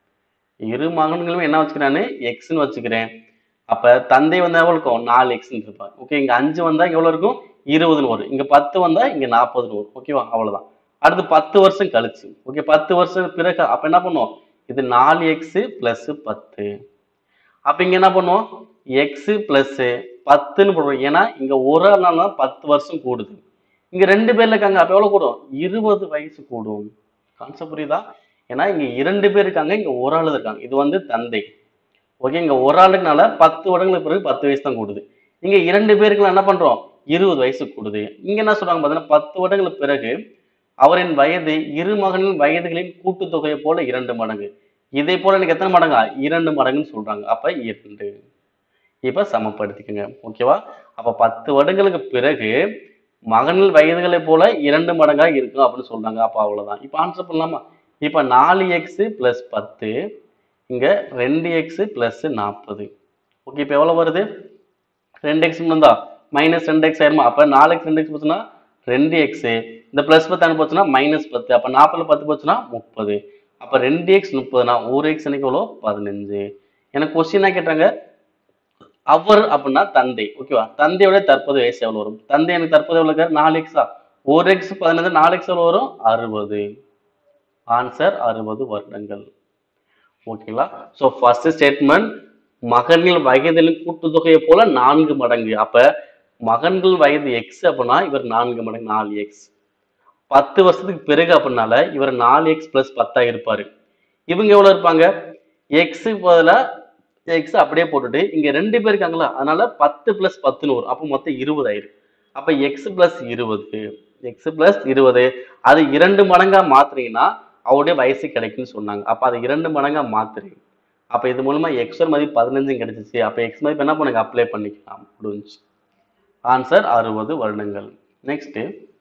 [SPEAKER 1] இரு மகன்களுமே என்ன வச்சுக்கிறான்னு எக்ஸ்னு வச்சுக்கிறேன் அப்ப தந்தை வந்தா எவ்வளவு இருக்கும் நாலு எக்ஸ்னு இருப்பார் ஓகே இங்க அஞ்சு வந்தா இங்க எவ்வளவு இருக்கும் இருபதுன்னு வரும் இங்க பத்து வந்தா இங்க நாற்பதுன்னு வரும் ஓகேவா அவ்வளவுதான் அடுத்து பத்து வருஷம் கழிச்சு ஓகே பத்து வருஷம் பிறகு அப்ப என்ன பண்ணுவோம் இது நாலு எக்ஸ் பிளஸ் பத்து அப்ப இங்க என்ன பண்ணுவோம் எக்ஸ் பிளஸ் பத்துன்னு போடுவோம் ஏன்னா இங்க ஒரு நாள் தான் பத்து வருஷம் கூடுது இங்க ரெண்டு பேர்ல இருக்காங்க அப்ப எவ்வளவு கூடும் இருபது வயசு கூடும் கான்செப்ட் புரியுதா ஏன்னா இங்க இரண்டு பேர் இருக்காங்க இங்க ஒரு ஆள் இருக்காங்க இது வந்து தந்தை ஓகே இங்க ஒரு ஆளுக்குனால பத்து வருடங்களுக்கு பிறகு பத்து வயசு தான் கூடுது இங்க இரண்டு பேருக்கு என்ன பண்றோம் இருபது வயசு கூடுது இங்க என்ன சொல்றாங்க பாத்தீங்கன்னா பத்து வருடங்களுக்கு பிறகு அவரின் வயது இரு மகனின் வயதுகளின் கூட்டுத்தொகையை போல இரண்டு மடங்கு இதை போல எனக்கு எத்தனை மடங்கா இரண்டு மடங்குன்னு சொல்றாங்க அப்ப இரண்டு இப்ப சமப்படுத்திக்கோங்க ஓகேவா அப்ப பத்து வருடங்களுக்கு பிறகு மகன்கள் வயதுகளை போல இரண்டு மடங்கா இருக்கும் அப்படின்னு சொல்றாங்க அப்ப அவ்வளவுதான் இப்ப ஆன்சர் பண்ணலாமா இப்ப நாலு எக்ஸ் பிளஸ் பத்து இங்க ரெண்டு எக்ஸ் பிளஸ் நாற்பது ஓகே இப்ப எவ்வளவு வருது ரெண்டு எக்ஸ் இருந்தா மைனஸ் ரெண்டு எக்ஸ் ஆயிருமா அப்ப நாலு எக்ஸ் ரெண்டு எக்ஸ் போச்சுன்னா ரெண்டு எக்ஸ் இந்த பிளஸ் பத்து அனு போச்சுன்னா மைனஸ் பத்து அப்ப நாற்பதுல பத்து போச்சுன்னா முப்பது அப்ப ரெண்டு எக்ஸ் முப்பதுனா ஒரு எக்ஸ் எனக்கு எவ்வளோ பதினஞ்சு எனக்கு கொஸ்டின் என்ன கேட்டாங்க அவர் அப்படின்னா தந்தை ஓகேவா தந்தையோட தற்போது வயசு எவ்வளவு வரும் தந்தை எனக்கு தற்போது எவ்வளவு இருக்காரு நாலு எக்ஸா ஒரு எக்ஸ் பதினஞ்சு நாலு எக்ஸ் எவ்வளவு வரும் அறுபது ஆன்சர் அறுபது வருடங்கள் ஓகேங்களா ஸோ ஃபர்ஸ்ட் ஸ்டேட்மெண்ட் மகன்கள் வயதில் கூட்டுத்தொகையை போல நான்கு மடங்கு அப்ப மகன்கள் வயது எக்ஸ் அப்படின்னா இவர் நான்கு மடங்கு நாலு எக்ஸ் பத்து வருஷத்துக்கு பிறகு அப்படின்னால இவர் நாலு எக்ஸ் பிளஸ் பத்தா இருப்பாரு இவங்க எவ்வளவு இருப்பாங்க எக்ஸு பதிலா எக்ஸ் அப்படியே போட்டுட்டு இங்க ரெண்டு பேர் இருக்காங்களா அதனால பத்து பிளஸ் பத்துன்னு வரும் அப்போ மொத்தம் இருபது ஆயிரும் அப்ப எக்ஸ் பிளஸ் இருபது எக்ஸ் பிளஸ் இருபது அது இரண்டு மடங்கா மாத்துறீங்கன்னா அவருடைய வயசு கிடைக்கும்னு சொன்னாங்க அப்ப அது இரண்டு மடங்கா மாத்துறீங்க அப்ப இது மூலமா எக்ஸோட மதிப்பு பதினஞ்சும் கிடைச்சிச்சு அப்ப எக்ஸ் மதிப்பு என்ன பண்ணுங்க அப்ளை பண்ணிக்கலாம் முடிஞ்சு ஆன்சர் அறுபது வருடங்கள் next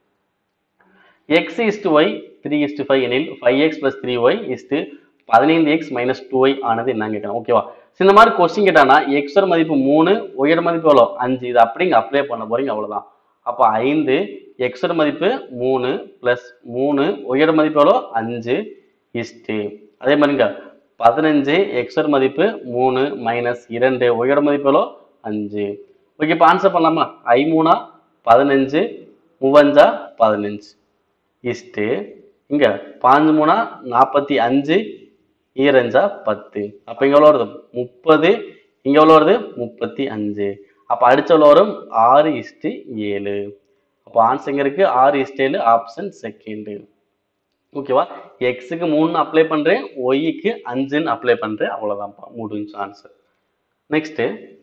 [SPEAKER 1] X is to Y three is to five எனில் five X plus three Y is to பதினைந்து எக்ஸ் மைனஸ் டூ ஒய் ஆனது என்னன்னு கேட்கலாம் ஓகேவா So, இந்த மாதிரி கொஸ்டின் கேட்டானா எக்ஸோட மதிப்பு மூணு ஒய்யோட மதிப்பு எவ்வளோ அஞ்சு இது அப்படிங்க அப்ளை பண்ண போறீங்க அவ்வளவுதான் அப்போ ஐந்து எக்ஸோட மதிப்பு மூணு பிளஸ் மூணு ஒய்யோட மதிப்பு எவ்வளோ அஞ்சு இஸ்டு அதே மாதிரிங்க பதினஞ்சு எக்ஸோட மதிப்பு மூணு மைனஸ் இரண்டு ஒய்யோட மதிப்பு எவ்வளோ அஞ்சு ஓகே இப்போ ஆன்சர் பண்ணலாமா ஐ மூணா பதினஞ்சு மூவஞ்சா பதினஞ்சு இஸ்ட்டு இங்க பாஞ்சு மூணா நாற்பத்தி அஞ்சு ஈரஞ்சா பத்து அப்போ இங்க எவ்வளோ வருது முப்பது இங்க எவ்வளோ வருது முப்பத்தி அஞ்சு அப்போ அடிச்ச எவ்வளோ வரும் ஆறு இஸ்ட்டு ஏழு அப்போ ஆன்சர் எங்க இருக்கு ஆறு இஸ்ட் ஏழு ஆப்ஷன் செகண்டு ஓகேவா எக்ஸுக்கு மூணு அப்ளை பண்றேன் ஒய்க்கு அஞ்சுன்னு அப்ளை பண்றேன் அவ்வளவுதான்ப்பா முடிஞ்சு ஆன்சர் நெக்ஸ்ட்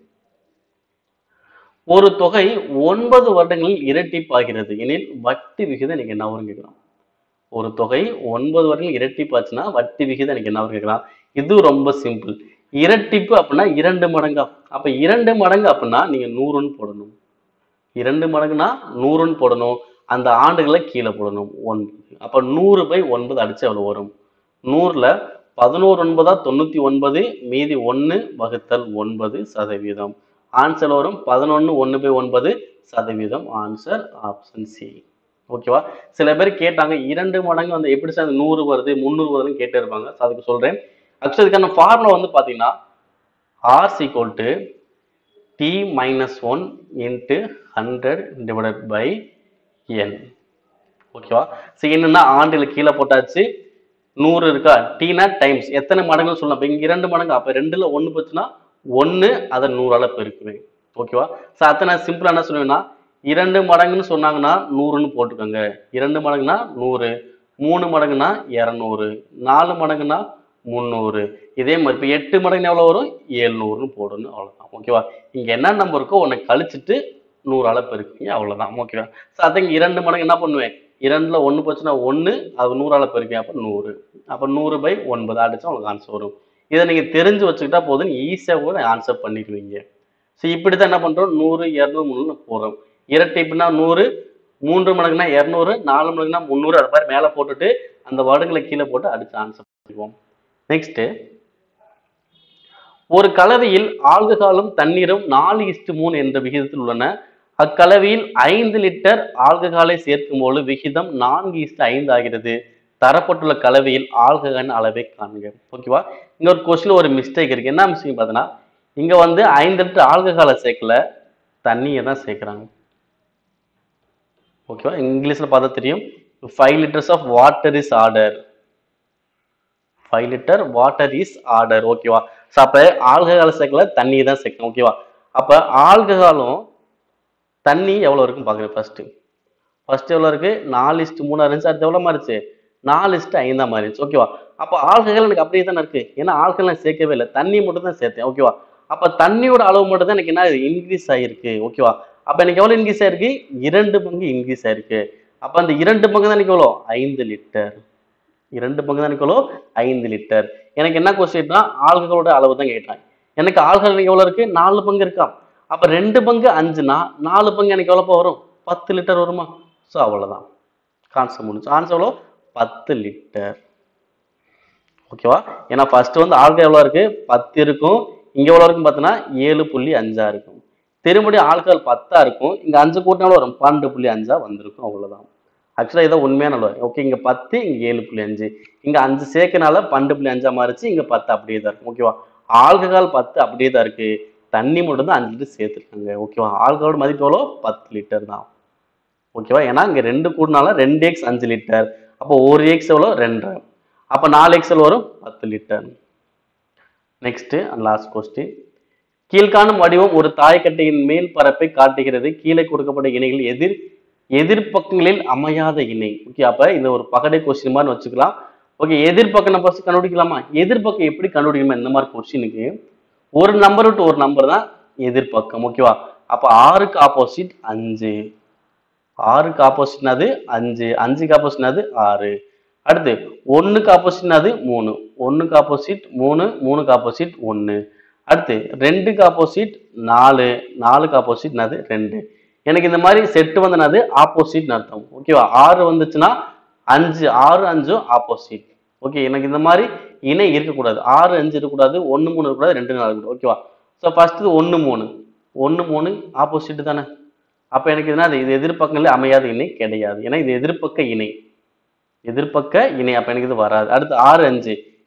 [SPEAKER 1] ஒரு தொகை ஒன்பது வருடங்களில் இரட்டிப்பாகிறது எனில் வட்டி விகிதம் எனக்கு என்ன வரும் கேட்கலாம் ஒரு தொகை ஒன்பது வருடங்கள் இரட்டிப்பாச்சுன்னா வட்டி விகிதம் எனக்கு என்ன வரும் கேட்கலாம் இது ரொம்ப சிம்பிள் இரட்டிப்பு அப்படின்னா இரண்டு மடங்கா அப்ப இரண்டு மடங்கு அப்படின்னா நீங்க நூறுன்னு போடணும் இரண்டு மடங்குனா நூறுன்னு போடணும் அந்த ஆண்டுகளை கீழே போடணும் ஒன்பது அப்ப நூறு பை ஒன்பது அடிச்சு எவ்வளவு வரும் நூறுல பதினோரு ஒன்பதா தொண்ணூத்தி ஒன்பது மீதி ஒன்று வகுத்தல் ஒன்பது சதவீதம் ஆன்சர் வரும் பதினொன்று ஒன்று பை ஒன்பது சதவீதம் ஆன்சர் ஆப்ஷன் சி ஓகேவா சில பேர் கேட்டாங்க இரண்டு மடங்கு வந்து எப்படி சார் நூறு வருது முந்நூறு வருதுன்னு கேட்டே இருப்பாங்க So அதுக்கு சொல்றேன் ஆக்சுவலி இதுக்கான ஃபார்முலா வந்து பாத்தீங்கன்னா R equal to D minus one into hundred divided by N ஓகேவா ஸோ என்னன்னா ஆண்டுல கீழே போட்டாச்சு நூறு இருக்கா டீனா டைம்ஸ் எத்தனை மடங்குன்னு சொல்லலாம் இப்போ இங்க இரண்டு மடங்கு அப்போ ரெண்டுல ஒன்று போச்சுன்னா ஒன்று அதை நூறால பெருக்குவேன் ஓகேவா ஸோ அத்தனை சிம்பிளா என்ன சொல்லுவேன்னா இரண்டு மடங்குன்னு சொன்னாங்கன்னா நூறுன்னு போட்டுக்கோங்க இரண்டு மடங்குனா நூறு மூணு மடங்குனா இரநூறு நாலு மடங்குனா முந்நூறு இதே மாதிரி இப்போ எட்டு மடங்கு எவ்வளோ வரும் ஏழ்நூறுன்னு போடணும் அவ்வளோதான் ஓகேவா இங்கே என்ன நம்பர் இருக்கோ உன்னை கழிச்சிட்டு நூறால பெருக்குங்க அவ்வளோதான் ஓகேவா ஸோ அதை இரண்டு மடங்கு என்ன பண்ணுவேன் இரண்டுல ஒன்று போச்சுன்னா ஒன்று அது நூறால பெருக்கேன் அப்போ நூறு அப்போ நூறு பை ஒன்பது அடிச்சா உங்களுக்கு ஆன்சர் வரும் இதை நீங்கள் தெரிஞ்சு வச்சுக்கிட்டா போதும் ஈஸியாக கூட ஆன்சர் பண்ணிடுவீங்க ஸோ இப்படி தான் என்ன பண்ணுறோம் நூறு இரநூறு முந்நூறு போகிறோம் இரட்டைப்புனா நூறு மூன்று மடங்குனா இரநூறு நாலு மடங்குனா முந்நூறு அது மாதிரி மேலே போட்டுட்டு அந்த வருடங்களை கீழே போட்டு அடிச்சு ஆன்சர் பண்ணிக்குவோம் நெக்ஸ்ட்டு ஒரு கலவையில் ஆல்கஹாலும் தண்ணீரும் நாலு இஸ்டு மூணு என்ற விகிதத்தில் உள்ளன அக்கலவையில் ஐந்து லிட்டர் ஆல்கஹாலை சேர்க்கும் போது விகிதம் நான்கு இஸ்டு ஐந்து ஆகிறது தரப்பட்டுள்ள கலவையில் ஆல்கஹாலின் அளவை காண்க ஓகேவா இங்க ஒரு கொஸ்டின் ஒரு மிஸ்டேக் இருக்கு என்ன மிஸ்டேக் பார்த்தீங்கன்னா இங்க வந்து ஐந்து லிட்டர் ஆல்கஹாலை சேர்க்கல தண்ணியை தான் சேர்க்குறாங்க ஓகேவா இங்கிலீஷ்ல பார்த்தா தெரியும் five litres of water is order five litre water is order ஓகேவா ஸோ அப்போ ஆல்கஹால் சேர்க்கல தண்ணி தான் சேர்க்கணும் ஓகேவா அப்போ ஆல்கஹாலும் தண்ணி எவ்வளோ இருக்கும் பார்க்குறேன் ஃபர்ஸ்ட்டு ஃபர்ஸ்ட் எவ்வளோ இருக்கு நாலு இஸ்ட்டு மூணா இருந்துச்சு அடுத்து எவ்வளோ மாறிச்சு நாலு இஸ்ட்டு ஐந்தா மாறிடுச்சு ஓகேவா அப்போ ஆல்கஹால் எனக்கு அப்படியே தானே இருக்கு ஏன்னா ஆல்கஹால் நான் சேர்க்கவே இல்லை தண்ணி மட்டும் தான் சேர்த்தேன் ஓகேவா அப்போ தண்ணியோட அளவு மட்டும் தான் எனக்கு என்ன இன்க்ரீஸ் ஆகிருக்கு ஓகேவா அப்போ எனக்கு எவ்வளோ இன்க்ரீஸ் ஆயிருக்கு இரண்டு பங்கு இன்க்ரீஸ் ஆயிருக்கு அப்போ அந்த இரண்டு பங்கு தான் எனக்கு எவ்வளோ ஐந்து லிட்டர் இரண்டு பங்கு தான் எனக்கு எவ்வளோ ஐந்து லிட்டர் எனக்கு என்ன கொஸ்டின்னா ஆல்கஹாலோட அளவு தான் கேட்டாங்க எனக்கு ஆல்கஹால் எனக்கு எவ்வளோ இருக்கு நாலு பங்கு இருக்கா அப்போ ரெண்டு பங்கு அஞ்சுனா நாலு பங்கு எனக்கு எவ்வளோப்பா வரும் பத்து லிட்டர் வருமா ஸோ அவ்வளோதான் கான்செப்ட் முடிஞ்சு ஆன்சர் எவ்வளோ பத்து லிட்டர் ஓகேவா ஏன்னா ஃபர்ஸ்ட் வந்து ஆல்கஹால் எவ்வளோ இருக்கு பத்து இருக்கும் இங்க எவ்வளோ இருக்கும் பார்த்தீங்கன்னா ஏழு புள்ளி அஞ்சா இருக்கும் திரும்படி ஆல்கஹால் பத்தா இருக்கும் இங்க அஞ்சு கூட்டினா எவ்வளோ வரும் பன்னெண்டு புள்ளி அஞ்சா வந்திருக்கும் அவ்வளவுதான் ஆக்சுவலாக இதை உண்மையான அளவு ஓகே இங்க பத்து இங்க ஏழு புள்ளி அஞ்சு இங்க அஞ்சு சேர்க்கனால பன்னெண்டு புள்ளி அஞ்சா மாறிச்சு இங்க பத்து அப்படியே தான் இருக்கும் ஓகேவா ஆல்கஹால் பத்து அப்படியே தான் இருக்கு தண்ணி மட்டும் தான் அஞ்சு லிட்டர் சேர்த்துருக்காங்க ஓகேவா ஆல்கஹாலோட மதிப்பு எவ்வளோ பத்து லிட்டர் தான் ஓகேவா ஏன்னா இங்க ரெண்டு கூட்டினால ரெண்டு எக்ஸ் அஞ்சு லிட்டர் அப்போ ஒரு எக்ஸ் எவ்வளோ ரெண்டரை அப்போ நாலு எக்ஸ் வரும் பத்து லிட்டர் நெக்ஸ்ட் லாஸ்ட் கொஸ்டின் கீழ்காணும் வடிவம் ஒரு தாய்க்கட்டையின் மேல் பரப்பை காட்டுகிறது கீழே கொடுக்கப்பட்ட இணைகள் எதிர் எதிர்ப்பக்கங்களில் அமையாத இணை ஓகே அப்ப இந்த ஒரு பகடை கொஸ்டின் மாதிரி வச்சுக்கலாம் ஓகே எதிர்ப்பக்கம் நம்ம ஃபர்ஸ்ட் கண்டுபிடிக்கலாமா எதிர்ப்பக்கம் எப்படி கண்டுபிடிக்கணுமா இந்த மாதிரி கொஸ்டினுக்கு ஒரு நம்பர் விட்டு ஒரு நம்பர் தான் எதிர்ப்பக்கம் ஓகேவா அப்ப ஆறுக்கு ஆப்போசிட் அஞ்சு ஆறுக்கு ஆப்போசிட்னாது அஞ்சு அஞ்சுக்கு ஆப்போசிட்னாது ஆறு அடுத்து ஒண்ணுக்கு ஆப்போசிட்னாது மூணு ஒண்ணுக்கு ஆப்போசிட் மூணு மூணுக்கு ஆப்போசிட் ஒன்று அடுத்து ரெண்டுக்கு ஆப்போசிட் நாலு நாலுக்கு ஆப்போசிட்னாது ரெண்டு எனக்கு இந்த மாதிரி செட்டு வந்தனாது ஆப்போசிட்னு அர்த்தம் ஓகேவா ஆறு வந்துச்சுன்னா அஞ்சு ஆறு அஞ்சு ஆப்போசிட் ஓகே எனக்கு இந்த மாதிரி இணை இருக்கக்கூடாது ஆறு அஞ்சு இருக்கக்கூடாது ஒன்று மூணு இருக்கக்கூடாது ரெண்டு நாலு இருக்கக்கூடாது ஓகேவா ஸோ ஃபர்ஸ்ட் ஒன்று மூணு ஒன்று மூணு ஆப்போசிட் தானே அப்போ எனக்கு இதுனா அது இது எதிர்ப்பக்கங்களில் அமையாத இணை கிடையாது ஏன்னா இது எதிர்ப்பக்க இணை எதிர்ப்பக்க இணை அப்போ எனக்கு இது வராது அடுத்து ஆறு அஞ்சு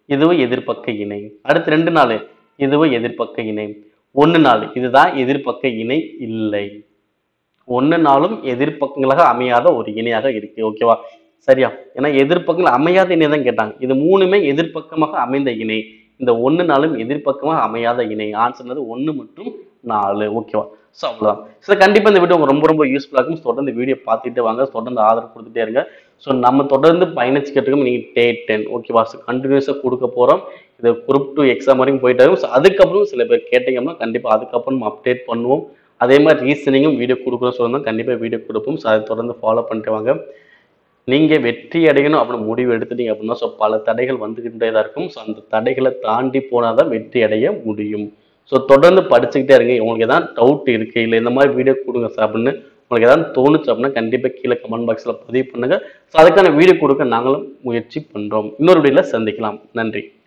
[SPEAKER 1] இதுவும் எதிர்ப்பக்க இணை அடுத்து ரெண்டு நாள் இதுவும் எதிர்ப்பக்க இணை ஒன்று நாள் இதுதான் எதிர்ப்பக்க இணை இல்லை ஒன்று நாளும் எதிர்ப்பக்கங்களாக அமையாத ஒரு இணையாக இருக்கு ஓகேவா சரியா ஏன்னா எதிர்ப்பக்கங்கள் அமையாத இணை தான் கேட்டாங்க இது மூணுமே எதிர்ப்பக்கமாக அமைந்த இணை இந்த ஒன்று நாளும் எதிர்ப்பக்கமாக அமையாத இணை ஆன்சர்னது ஒன்று மற்றும் நாலு ஓகேவா ஸோ அவ்வளோதான் ஸோ கண்டிப்பாக இந்த வீடியோ உங்களுக்கு ரொம்ப ரொம்ப யூஸ்ஃபுல்லாக இருக்கும் So, தொடர்ந்து வீடியோ பார்த்துட்டு வாங்க தொடர்ந்து ஆதரவு கொடுத்துட்டே இருங்க ஸோ நம்ம தொடர்ந்து பயணிச்சுக்கிட்டு இருக்கோம் நீங்கள் டே டென் ஓகேவா ஸோ கண்டினியூஸாக கொடுக்க போகிறோம் இது குரூப் டூ எக்ஸாம் வரைக்கும் போயிட்டு இருக்கும் ஸோ அதுக்கப்புறம் சில பேர் கேட்டீங்கன்னா கண்டிப்பாக அதுக்கப்புறம் நம்ம அப்டேட் பண்ணுவோம் அதே மாதிரி ரீசனிங்கும் வீடியோ கொடுக்குறோம் சொல்லணும் கண்டிப்பாக வீடியோ கொடுப்போம் ஸோ அதை தொடர்ந்து ஃபாலோ பண்ணிட்டு வாங்க நீங்கள் வெற்றி அடையணும் அப்படின்னு முடிவு எடுத்துட்டீங்க அப்படின்னா ஸோ பல தடைகள் வந்துக்கிட்டே தான் இருக்கும் ஸோ அந்த தடைகளை தாண்டி போனால் தான் வெற்றி அடைய முடியும் ஸோ தொடர்ந்து படிச்சுக்கிட்டே இருங்க உங்களுக்கு எதாவது டவுட் இருக்குது இல்லை இந்த மாதிரி வீடியோ கொடுங்க சார் அப்படின்னு உங்களுக்கு எதாவது தோணுச்சு அப்படின்னா கண்டிப்பாக கீழே கமெண்ட் பாக்ஸில் பதிவு பண்ணுங்கள் ஸோ அதுக்கான வீடியோ கொடுக்க நாங்களும் முயற்சி பண்ணுறோம் இன்னொரு வீடியோவில் சந்திக்கலாம் நன்றி